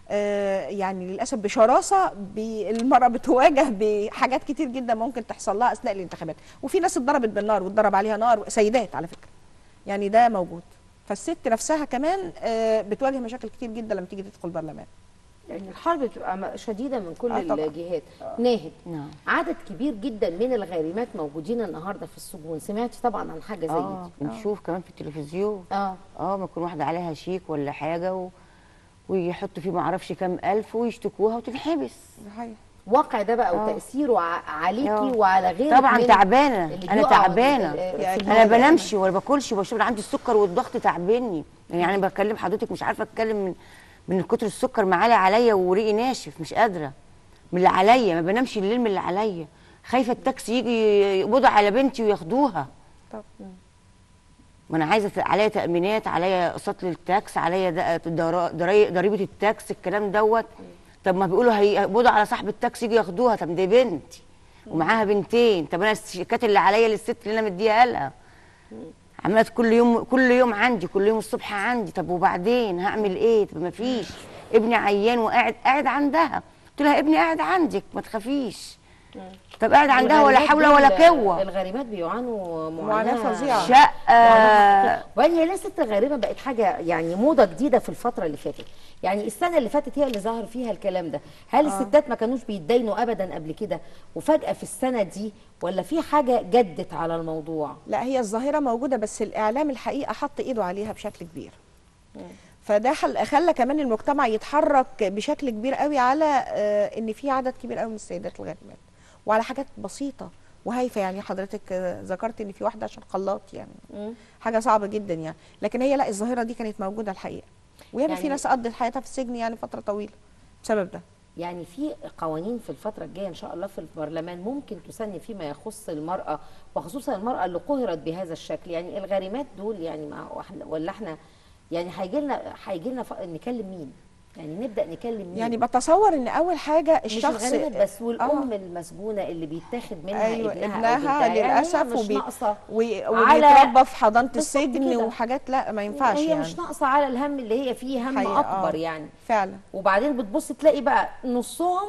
[SPEAKER 3] آه، يعني للاسف بشراسه بي- المراه بتواجه بحاجات كتير جدا ممكن تحصل لها اثناء الانتخابات وفي ناس اتضربت بالنار واتضرب عليها نار سيدات على فكره يعني ده موجود فالست نفسها كمان آه، بتواجه مشاكل كتير جدا لما تيجي تدخل البرلمان
[SPEAKER 1] يعني الحرب بتبقى م- شديده من كل
[SPEAKER 3] آه طبعاً.
[SPEAKER 1] الجهات ناهد
[SPEAKER 5] نعم
[SPEAKER 1] عدد كبير جدا من الغارمات موجودين النهارده في السجون سمعتي طبعا عن حاجه زي
[SPEAKER 5] اه
[SPEAKER 1] دي
[SPEAKER 5] بنشوف كمان في التلفزيون
[SPEAKER 1] اه
[SPEAKER 5] اه ما يكون واحده عليها شيك ولا حاجه و... ويحطوا فيه معرفش كام الف ويشتكوها وتنحبس
[SPEAKER 3] ده حقيقي
[SPEAKER 1] واقع ده بقى
[SPEAKER 5] آه.
[SPEAKER 1] وتاثيره ع- عليكي
[SPEAKER 5] آه.
[SPEAKER 1] وعلى غيرك
[SPEAKER 5] طبعا
[SPEAKER 1] من
[SPEAKER 5] تعبانه
[SPEAKER 1] اللي
[SPEAKER 5] انا
[SPEAKER 1] بيقعوا
[SPEAKER 5] تعبانه
[SPEAKER 1] في ال-
[SPEAKER 3] يعني
[SPEAKER 1] في
[SPEAKER 5] انا
[SPEAKER 1] الموضوع.
[SPEAKER 5] بنامش ولا باكلش وبشرب عندي السكر والضغط تعبني يعني انا بكلم حضرتك مش عارفه اتكلم من من كتر السكر معالي عليا وريقي ناشف مش قادره من اللي عليا ما بنامش الليل من اللي عليا خايفه التاكسي يجي يقبضوا على بنتي وياخدوها
[SPEAKER 3] طب
[SPEAKER 5] ما انا عايزه عليا تامينات عليا اقساط للتاكس عليا د- درا- ضري- ضريبه التاكس الكلام دوت طب ما بيقولوا هيقبضوا على صاحب التاكسي يجي ياخدوها طب دي بنتي ومعاها بنتين طب انا الشيكات اللي عليا للست اللي انا مديها لها عملت كل يوم كل يوم عندي كل يوم الصبح عندي طب وبعدين هعمل ايه طب ما فيش ابني عيان وقاعد قاعد عندها قلت لها ابني قاعد عندك ما تخافيش طب قاعد عندها ولا
[SPEAKER 1] الغارمات
[SPEAKER 5] حول ولا
[SPEAKER 1] دول-
[SPEAKER 5] قوه
[SPEAKER 1] الغارمات بيعانوا
[SPEAKER 3] معاناة
[SPEAKER 1] معاناه
[SPEAKER 3] فظيعة.
[SPEAKER 5] شقه
[SPEAKER 1] وبعدين هي لسه الغريبه بقت حاجه يعني موضه جديده في الفتره اللي فاتت يعني السنه اللي فاتت هي اللي ظهر فيها الكلام ده هل الستات ما كانوش بيتداينوا ابدا قبل كده وفجاه في السنه دي ولا في حاجه جدت على الموضوع
[SPEAKER 3] لا هي الظاهرة موجودة بس الإعلام الحقيقة حط إيده عليها بشكل كبير فده حل- خلى كمان المجتمع يتحرك بشكل كبير قوي على آه، ان في عدد كبير قوي من السيدات الغارمات وعلى حاجات بسيطه وهايفه يعني حضرتك آه، ذكرت ان في واحده عشان خلاط يعني حاجه صعبه جدا يعني لكن هي لا الظاهره دي كانت موجوده الحقيقه وياما
[SPEAKER 1] يعني-
[SPEAKER 3] في ناس قضت حياتها في السجن يعني فتره طويله بسبب ده
[SPEAKER 1] يعني في قوانين في الفترة الجاية إن شاء الله في البرلمان ممكن تسن فيما يخص المرأة وخصوصا المرأة اللي قهرت بهذا الشكل يعني الغارمات دول يعني ما وإحنا- ولا احنا يعني هيجي لنا هيجي لنا ف- نكلم مين؟ يعني نبدأ نكلم مين؟
[SPEAKER 3] يعني بتصور ان اول حاجه
[SPEAKER 1] مش
[SPEAKER 3] الشخص
[SPEAKER 1] الغارمات بس والأم
[SPEAKER 3] آه.
[SPEAKER 1] المسجونة اللي بيتاخد منها
[SPEAKER 3] ايوه
[SPEAKER 1] ابنها,
[SPEAKER 3] ابنها,
[SPEAKER 1] أو بنتها يعني هي
[SPEAKER 3] للاسف
[SPEAKER 1] مش
[SPEAKER 3] وبي...
[SPEAKER 1] ناقصة
[SPEAKER 3] وي-
[SPEAKER 1] على-
[SPEAKER 3] وبيتربى في حضانه
[SPEAKER 1] بالظبط
[SPEAKER 3] السجن
[SPEAKER 1] كده.
[SPEAKER 3] وحاجات لا ما ينفعش
[SPEAKER 1] هي
[SPEAKER 3] يعني
[SPEAKER 1] مش ناقصة على الهم اللي هي فيه هم
[SPEAKER 3] حقيقة،
[SPEAKER 1] أكبر
[SPEAKER 3] آه.
[SPEAKER 1] يعني
[SPEAKER 3] فعلا
[SPEAKER 1] وبعدين بتبص تلاقي بقى نصهم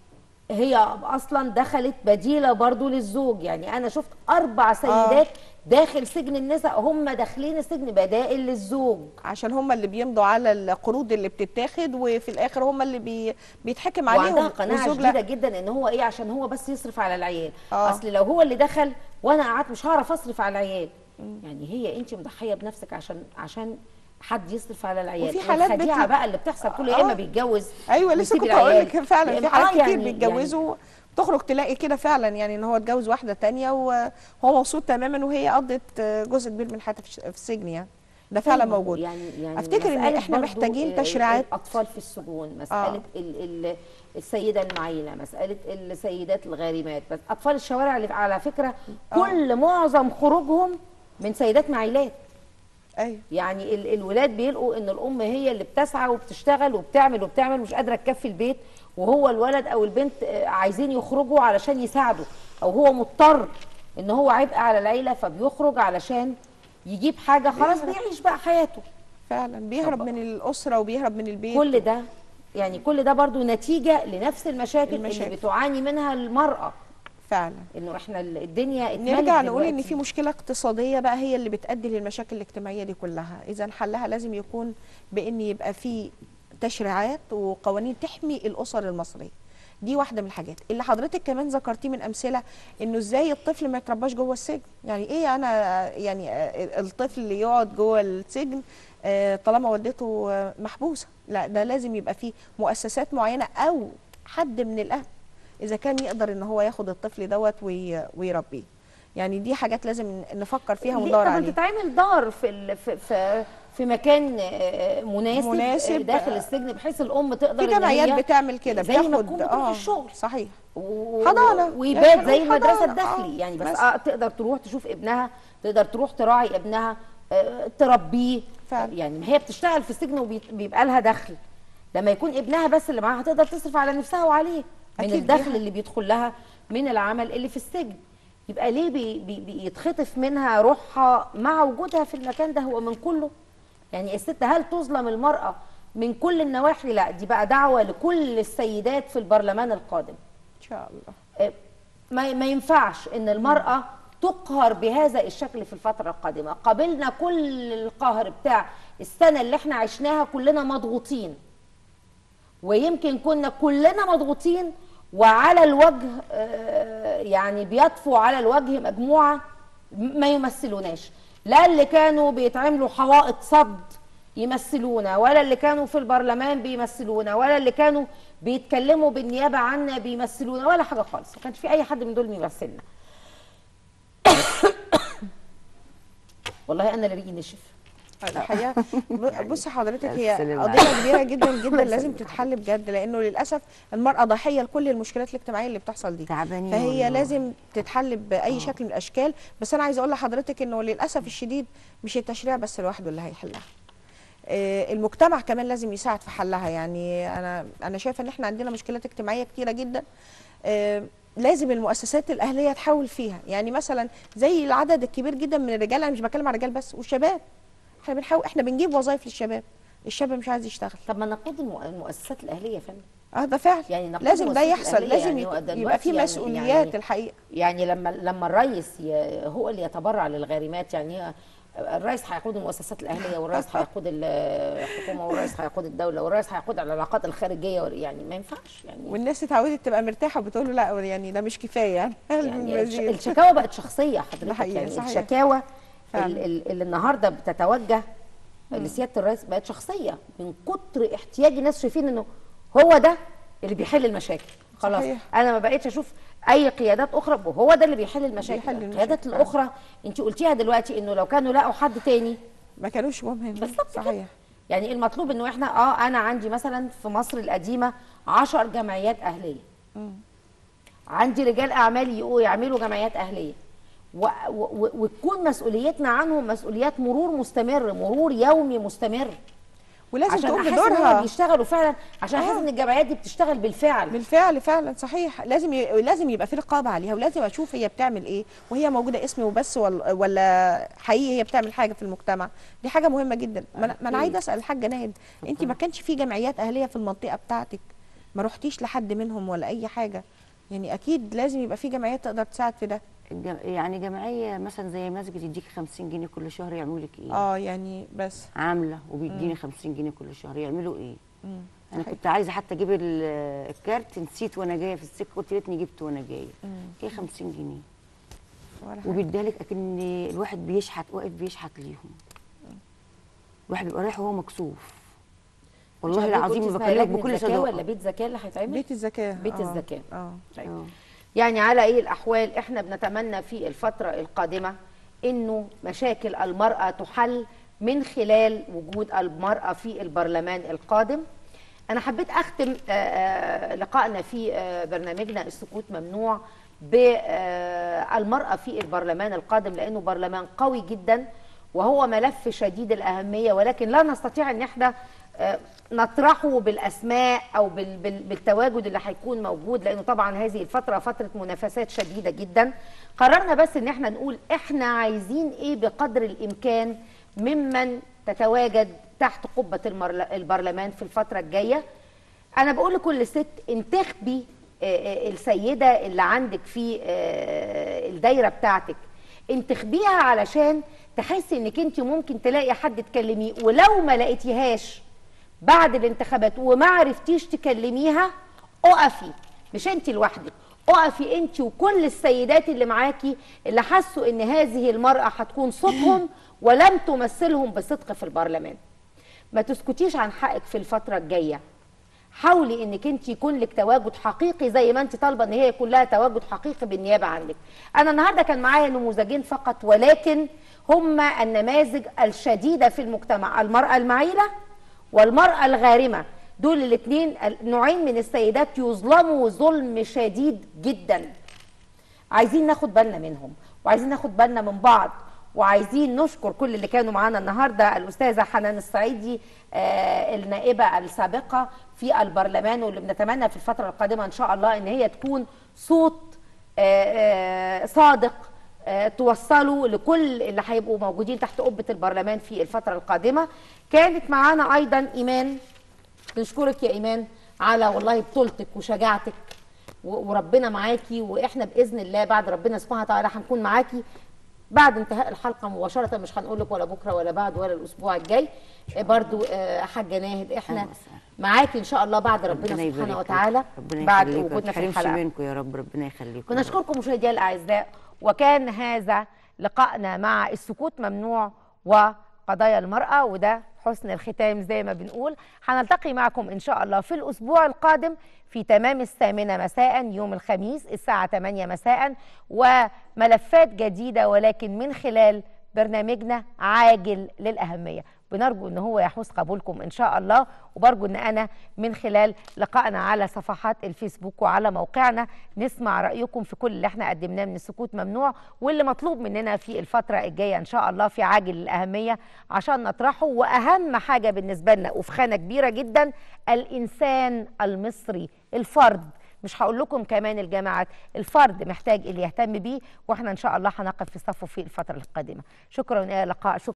[SPEAKER 1] هي اصلا دخلت بديله برضو للزوج يعني انا شفت اربع سيدات داخل سجن النساء هم داخلين السجن بدائل للزوج
[SPEAKER 3] عشان هم اللي بيمضوا على القروض اللي بتتاخد وفي الاخر هم اللي بي... بيتحكم عليهم
[SPEAKER 1] وعندها قناعه
[SPEAKER 3] والزوج
[SPEAKER 1] شديده
[SPEAKER 3] لا.
[SPEAKER 1] جدا ان هو ايه عشان هو بس يصرف على العيال
[SPEAKER 3] آه.
[SPEAKER 1] اصل لو هو اللي دخل وانا قعدت مش هعرف اصرف على العيال يعني هي انت مضحيه بنفسك عشان عشان حد يصرف على العيال
[SPEAKER 3] وفي حالات
[SPEAKER 1] الخديعه
[SPEAKER 3] بتل-
[SPEAKER 1] بقى اللي بتحصل كل
[SPEAKER 3] آه.
[SPEAKER 1] يا اما بيتجوز
[SPEAKER 3] ايوه لسه
[SPEAKER 1] ويسيب
[SPEAKER 3] كنت هقول
[SPEAKER 1] العيال.
[SPEAKER 3] لك فعلا
[SPEAKER 1] يا
[SPEAKER 3] في
[SPEAKER 1] إما-
[SPEAKER 3] حالات
[SPEAKER 1] آه
[SPEAKER 3] كتير
[SPEAKER 1] يعني-
[SPEAKER 3] بيتجوزوا تخرج تلاقي كده فعلا يعني ان هو اتجوز واحده تانية وهو مبسوط تماما وهي قضت جزء كبير من حياتها في الش- في السجن يعني ده فعلا
[SPEAKER 1] أيوة،
[SPEAKER 3] موجود
[SPEAKER 1] يعني يعني
[SPEAKER 3] افتكر ان
[SPEAKER 1] مسألة
[SPEAKER 3] احنا
[SPEAKER 1] برضو
[SPEAKER 3] محتاجين
[SPEAKER 1] ال-
[SPEAKER 3] تشريعات
[SPEAKER 1] الاطفال في السجون مساله
[SPEAKER 3] آه.
[SPEAKER 1] ال ال السيده المعيله مساله السيدات الغارمات بس اطفال الشوارع اللي على فكره كل معظم خروجهم من سيدات معيلات
[SPEAKER 3] ايوه
[SPEAKER 1] يعني ال- الولاد بيلقوا ان الام هي اللي بتسعى وبتشتغل وبتعمل وبتعمل مش قادره تكفي البيت وهو الولد او البنت آه، عايزين يخرجوا علشان يساعدوا او هو مضطر ان هو عبء على العيله فبيخرج علشان يجيب حاجه خلاص بيعيش بقى حياته
[SPEAKER 3] فعلا بيهرب من الاسره وبيهرب من البيت
[SPEAKER 1] كل ده يعني كل ده برضو نتيجه لنفس المشاكل,
[SPEAKER 3] المشاكل.
[SPEAKER 1] اللي بتعاني منها المراه
[SPEAKER 3] فعلا
[SPEAKER 1] انه احنا ال- الدنيا اتملت
[SPEAKER 3] نرجع نقول ان
[SPEAKER 1] دلوقتي.
[SPEAKER 3] في مشكله اقتصاديه بقى هي اللي بتؤدي للمشاكل الاجتماعيه دي كلها اذا حلها لازم يكون بان يبقى في تشريعات وقوانين تحمي الاسر المصريه دي واحده من الحاجات اللي حضرتك كمان ذكرتيه من امثله انه ازاي الطفل ما يترباش جوه السجن يعني ايه انا يعني آه، الطفل اللي يقعد جوه السجن آه، طالما والدته آه، محبوسه لا ده لازم يبقى فيه مؤسسات معينه او حد من الاهل اذا كان يقدر ان هو ياخد الطفل دوت وي- ويربيه يعني دي حاجات لازم نفكر فيها
[SPEAKER 1] ليه؟
[SPEAKER 3] وندور
[SPEAKER 1] طب
[SPEAKER 3] عليها
[SPEAKER 1] تتعمل دار في ال- في في, في مكان آه، مناسب,
[SPEAKER 3] مناسب.
[SPEAKER 1] آه، داخل السجن بحيث الام تقدر
[SPEAKER 3] في
[SPEAKER 1] إن
[SPEAKER 3] جمعيات
[SPEAKER 1] هي
[SPEAKER 3] بتعمل كده
[SPEAKER 1] زي ما
[SPEAKER 3] بتاخد
[SPEAKER 1] تكون بتروح الشغل
[SPEAKER 3] صحيح
[SPEAKER 1] و-
[SPEAKER 3] حضانة.
[SPEAKER 1] ويبات
[SPEAKER 3] يعني
[SPEAKER 1] زي المدرسه
[SPEAKER 3] حضانة.
[SPEAKER 1] الداخلي
[SPEAKER 3] آه.
[SPEAKER 1] يعني بس,
[SPEAKER 3] بس.
[SPEAKER 1] اه تقدر تروح تشوف ابنها تقدر تروح تراعي ابنها آه تربيه
[SPEAKER 3] فعلا.
[SPEAKER 1] يعني ما هي بتشتغل في السجن وبيبقى لها دخل لما يكون ابنها بس اللي معاها تقدر تصرف على نفسها وعليه من
[SPEAKER 3] أكيد دي
[SPEAKER 1] الدخل
[SPEAKER 3] حاجة.
[SPEAKER 1] اللي بيدخل لها من العمل اللي في السجن يبقى ليه بي بي بيتخطف منها روحها مع وجودها في المكان ده هو من كله يعني الست هل تظلم المرأة من كل النواحي لا دي بقى دعوة لكل السيدات في البرلمان القادم
[SPEAKER 3] ان شاء الله
[SPEAKER 1] آه، ما ما ينفعش ان المرأة تقهر بهذا الشكل في الفترة القادمة قابلنا كل القهر بتاع السنة اللي احنا عشناها كلنا مضغوطين ويمكن كنا كلنا مضغوطين وعلى الوجه آه، يعني بيطفو على الوجه مجموعة ما يمثلوناش لا اللي كانوا بيتعملوا حوائط صد يمثلونا ولا اللي كانوا في البرلمان بيمثلونا ولا اللي كانوا بيتكلموا بالنيابة عنا بيمثلونا ولا حاجة خالص ما كانش في أي حد من دول بيمثلنا والله أنا اللي ريقي نشف
[SPEAKER 3] الحقيقه ب- بصي حضرتك هي
[SPEAKER 5] السلام
[SPEAKER 3] قضيه
[SPEAKER 5] عليكم.
[SPEAKER 3] كبيره جدا جدا
[SPEAKER 1] الله
[SPEAKER 3] لازم
[SPEAKER 1] يسلمك.
[SPEAKER 3] تتحل بجد لانه للاسف المراه ضحيه لكل المشكلات الاجتماعيه اللي بتحصل دي
[SPEAKER 5] تعبانين
[SPEAKER 3] فهي
[SPEAKER 5] والله.
[SPEAKER 3] لازم تتحل باي شكل من الاشكال بس انا عايزه اقول لحضرتك انه للاسف الشديد مش التشريع بس لوحده اللي هيحلها آه، المجتمع كمان لازم يساعد في حلها يعني انا انا شايفه ان احنا عندنا مشكلات اجتماعيه كتيره جدا آه، لازم المؤسسات الاهليه تحاول فيها يعني مثلا زي العدد الكبير جدا من الرجال انا مش بتكلم عن الرجال بس والشباب احنا بنحاول احنا بنجيب وظائف للشباب الشاب مش عايز يشتغل
[SPEAKER 1] طب ما نقود المؤ- المؤسسات الأهلية يا فندم
[SPEAKER 3] اه ده فعلا
[SPEAKER 1] يعني نقود
[SPEAKER 3] لازم ده
[SPEAKER 1] المؤسسات
[SPEAKER 3] يحصل
[SPEAKER 1] الأهلية
[SPEAKER 3] لازم
[SPEAKER 1] يعني
[SPEAKER 3] يك-
[SPEAKER 1] هو ده
[SPEAKER 3] يبقى في
[SPEAKER 1] دلوقتي يعني-
[SPEAKER 3] مسؤوليات
[SPEAKER 1] يعني
[SPEAKER 3] الحقيقه
[SPEAKER 1] يعني لما لما الرئيس ي- هو اللي يتبرع للغارمات يعني هي- الرئيس هيقود المؤسسات الاهليه والرئيس هيقود ال- الحكومه والرئيس هيقود الدوله والرئيس هيقود العلاقات الخارجيه وال- يعني ما ينفعش يعني
[SPEAKER 3] والناس اتعودت تبقى مرتاحه وبتقول له لا يعني ده مش كفايه يعني,
[SPEAKER 1] يعني الش-
[SPEAKER 3] المزيد.
[SPEAKER 1] الشكاوى بقت شخصيه
[SPEAKER 3] ده
[SPEAKER 1] حضرتك
[SPEAKER 3] حقيقي،
[SPEAKER 1] يعني
[SPEAKER 3] صحيح.
[SPEAKER 1] الشكاوى
[SPEAKER 3] فعلا.
[SPEAKER 1] ال- ال- اللي النهارده بتتوجه لسياده الرئيس بقت شخصيه من كتر احتياج الناس شايفين انه هو ده اللي بيحل المشاكل خلاص
[SPEAKER 3] صحيح.
[SPEAKER 1] انا ما بقيتش اشوف اي قيادات اخرى وهو ده اللي بيحل المشاكل
[SPEAKER 3] بيحل المشاكل
[SPEAKER 1] القيادات
[SPEAKER 3] فعلا.
[SPEAKER 1] الاخرى انت قلتيها دلوقتي انه لو كانوا لقوا حد تاني
[SPEAKER 3] ما كانوش مهم
[SPEAKER 1] بالظبط كده.
[SPEAKER 3] صحيح
[SPEAKER 1] يعني المطلوب انه احنا اه انا عندي مثلا في مصر القديمه 10 جمعيات اهليه عندي رجال اعمال يقوا يعملوا جمعيات اهليه و- و- و- وتكون مسؤوليتنا عنهم مسؤوليات مرور مستمر مرور يومي مستمر
[SPEAKER 3] ولازم
[SPEAKER 1] عشان
[SPEAKER 3] تقوم
[SPEAKER 1] احس ان هم
[SPEAKER 3] بدورها
[SPEAKER 1] بيشتغلوا فعلا عشان احس
[SPEAKER 3] آه.
[SPEAKER 1] ان الجمعيات دي بتشتغل بالفعل
[SPEAKER 3] بالفعل فعلا صحيح لازم ي... لازم يبقى في رقابه عليها ولازم اشوف هي بتعمل ايه وهي موجوده اسم وبس ولا, ولا حقيقي هي بتعمل حاجه في المجتمع دي حاجه مهمه جدا ما انا, ما أنا عايزه اسال الحاجه ناهد انت ما كانش في جمعيات اهليه في المنطقه بتاعتك ما رحتيش لحد منهم ولا اي حاجه يعني اكيد لازم يبقى في جمعيات تقدر تساعد في ده
[SPEAKER 5] الجم- يعني جمعيه مثلا زي مسجد يديك 50 جنيه كل شهر يعملوا لك ايه؟
[SPEAKER 3] اه يعني بس
[SPEAKER 5] عامله وبيديني 50 جنيه كل شهر يعملوا ايه؟
[SPEAKER 3] مم.
[SPEAKER 5] انا
[SPEAKER 3] صحيح.
[SPEAKER 5] كنت عايزه حتى اجيب ال- الكارت نسيت وانا جايه في السكه قلت يا ريتني جبت وانا جايه
[SPEAKER 3] مم.
[SPEAKER 5] ايه 50 جنيه
[SPEAKER 3] ولا حاجة.
[SPEAKER 5] وبيدالك اكن الواحد بيشحت واقف بيشحت ليهم الواحد بيبقى رايح وهو مكسوف والله العظيم
[SPEAKER 1] قلت
[SPEAKER 5] بكلمك
[SPEAKER 1] اسمها
[SPEAKER 5] بكل
[SPEAKER 1] لجنة زكاة ولا
[SPEAKER 5] صداقه
[SPEAKER 1] بيت زكاه اللي هيتعمل
[SPEAKER 3] بيت الزكاه
[SPEAKER 1] بيت
[SPEAKER 3] آه.
[SPEAKER 1] الزكاة.
[SPEAKER 3] اه
[SPEAKER 5] آه.
[SPEAKER 1] يعني على اي الاحوال احنا بنتمنى في الفتره القادمه انه مشاكل المراه تحل من خلال وجود المراه في البرلمان القادم انا حبيت اختم آه، آه، لقائنا في آه، برنامجنا السكوت ممنوع بالمراه في البرلمان القادم لانه برلمان قوي جدا وهو ملف شديد الاهميه ولكن لا نستطيع ان احنا آه، نطرحه بالاسماء او بال- بال- بالتواجد اللي هيكون موجود لانه طبعا هذه الفتره فتره منافسات شديده جدا قررنا بس ان احنا نقول احنا عايزين ايه بقدر الامكان ممن تتواجد تحت قبه المرل- البرلمان في الفتره الجايه انا بقول لكل ست انتخبي آه، آه، السيده اللي عندك في آه، الدايره بتاعتك انتخبيها علشان تحسي انك انت ممكن تلاقي حد تكلميه ولو ما لقيتيهاش بعد الانتخابات وما عرفتيش تكلميها اقفي مش انت لوحدك اقفي انت وكل السيدات اللي معاكي اللي حسوا ان هذه المراه هتكون صوتهم ولم تمثلهم بصدق في البرلمان ما تسكتيش عن حقك في الفتره الجايه حاولي انك انت يكون لك تواجد حقيقي زي ما انت طالبه ان هي يكون لها تواجد حقيقي بالنيابه عنك انا النهارده كان معايا نموذجين فقط ولكن هما النماذج الشديده في المجتمع المراه المعيله والمراه الغارمه دول الاثنين نوعين من السيدات يظلموا ظلم شديد جدا عايزين ناخد بالنا منهم وعايزين ناخد بالنا من بعض وعايزين نشكر كل اللي كانوا معانا النهارده الاستاذه حنان الصعيدي آه النائبه السابقه في البرلمان واللي بنتمنى في الفتره القادمه ان شاء الله ان هي تكون صوت آه آه صادق آه توصله لكل اللي هيبقوا موجودين تحت قبه البرلمان في الفتره القادمه كانت معانا ايضا ايمان بنشكرك يا ايمان على والله بطولتك وشجاعتك و- وربنا معاكي واحنا باذن الله بعد ربنا سبحانه وتعالى هنكون معاكي بعد انتهاء الحلقه مباشره مش هنقول لك ولا بكره ولا بعد ولا الاسبوع الجاي آه، برضو آه، حاجه ناهد احنا معاكي ان شاء الله بعد ربنا
[SPEAKER 5] ربنا
[SPEAKER 1] سبحانه
[SPEAKER 5] يبارك
[SPEAKER 1] وتعالى
[SPEAKER 5] لك. ربنا
[SPEAKER 1] بعد
[SPEAKER 5] يخليك ما
[SPEAKER 1] وجودنا في
[SPEAKER 5] تحرمش
[SPEAKER 1] الحلقه
[SPEAKER 5] منكم يا رب ربنا يخليكم
[SPEAKER 1] ونشكركم مشاهدينا الاعزاء وكان هذا لقائنا مع السكوت ممنوع وقضايا المراه وده حسن الختام زي ما بنقول هنلتقي معكم ان شاء الله في الاسبوع القادم في تمام الثامنه مساء يوم الخميس الساعه 8 مساء وملفات جديده ولكن من خلال برنامجنا عاجل للاهميه بنرجو ان هو يحوز قبولكم ان شاء الله وبرجو ان انا من خلال لقائنا على صفحات الفيسبوك وعلى موقعنا نسمع رايكم في كل اللي احنا قدمناه من السكوت ممنوع واللي مطلوب مننا في الفتره الجايه ان شاء الله في عاجل الاهميه عشان نطرحه واهم حاجه بالنسبه لنا وفي خانه كبيره جدا الانسان المصري الفرد مش هقول لكم كمان الجامعات الفرد محتاج اللي يهتم بيه واحنا ان شاء الله هنقف في صفه في الفتره القادمه شكرا الى اللقاء شكرا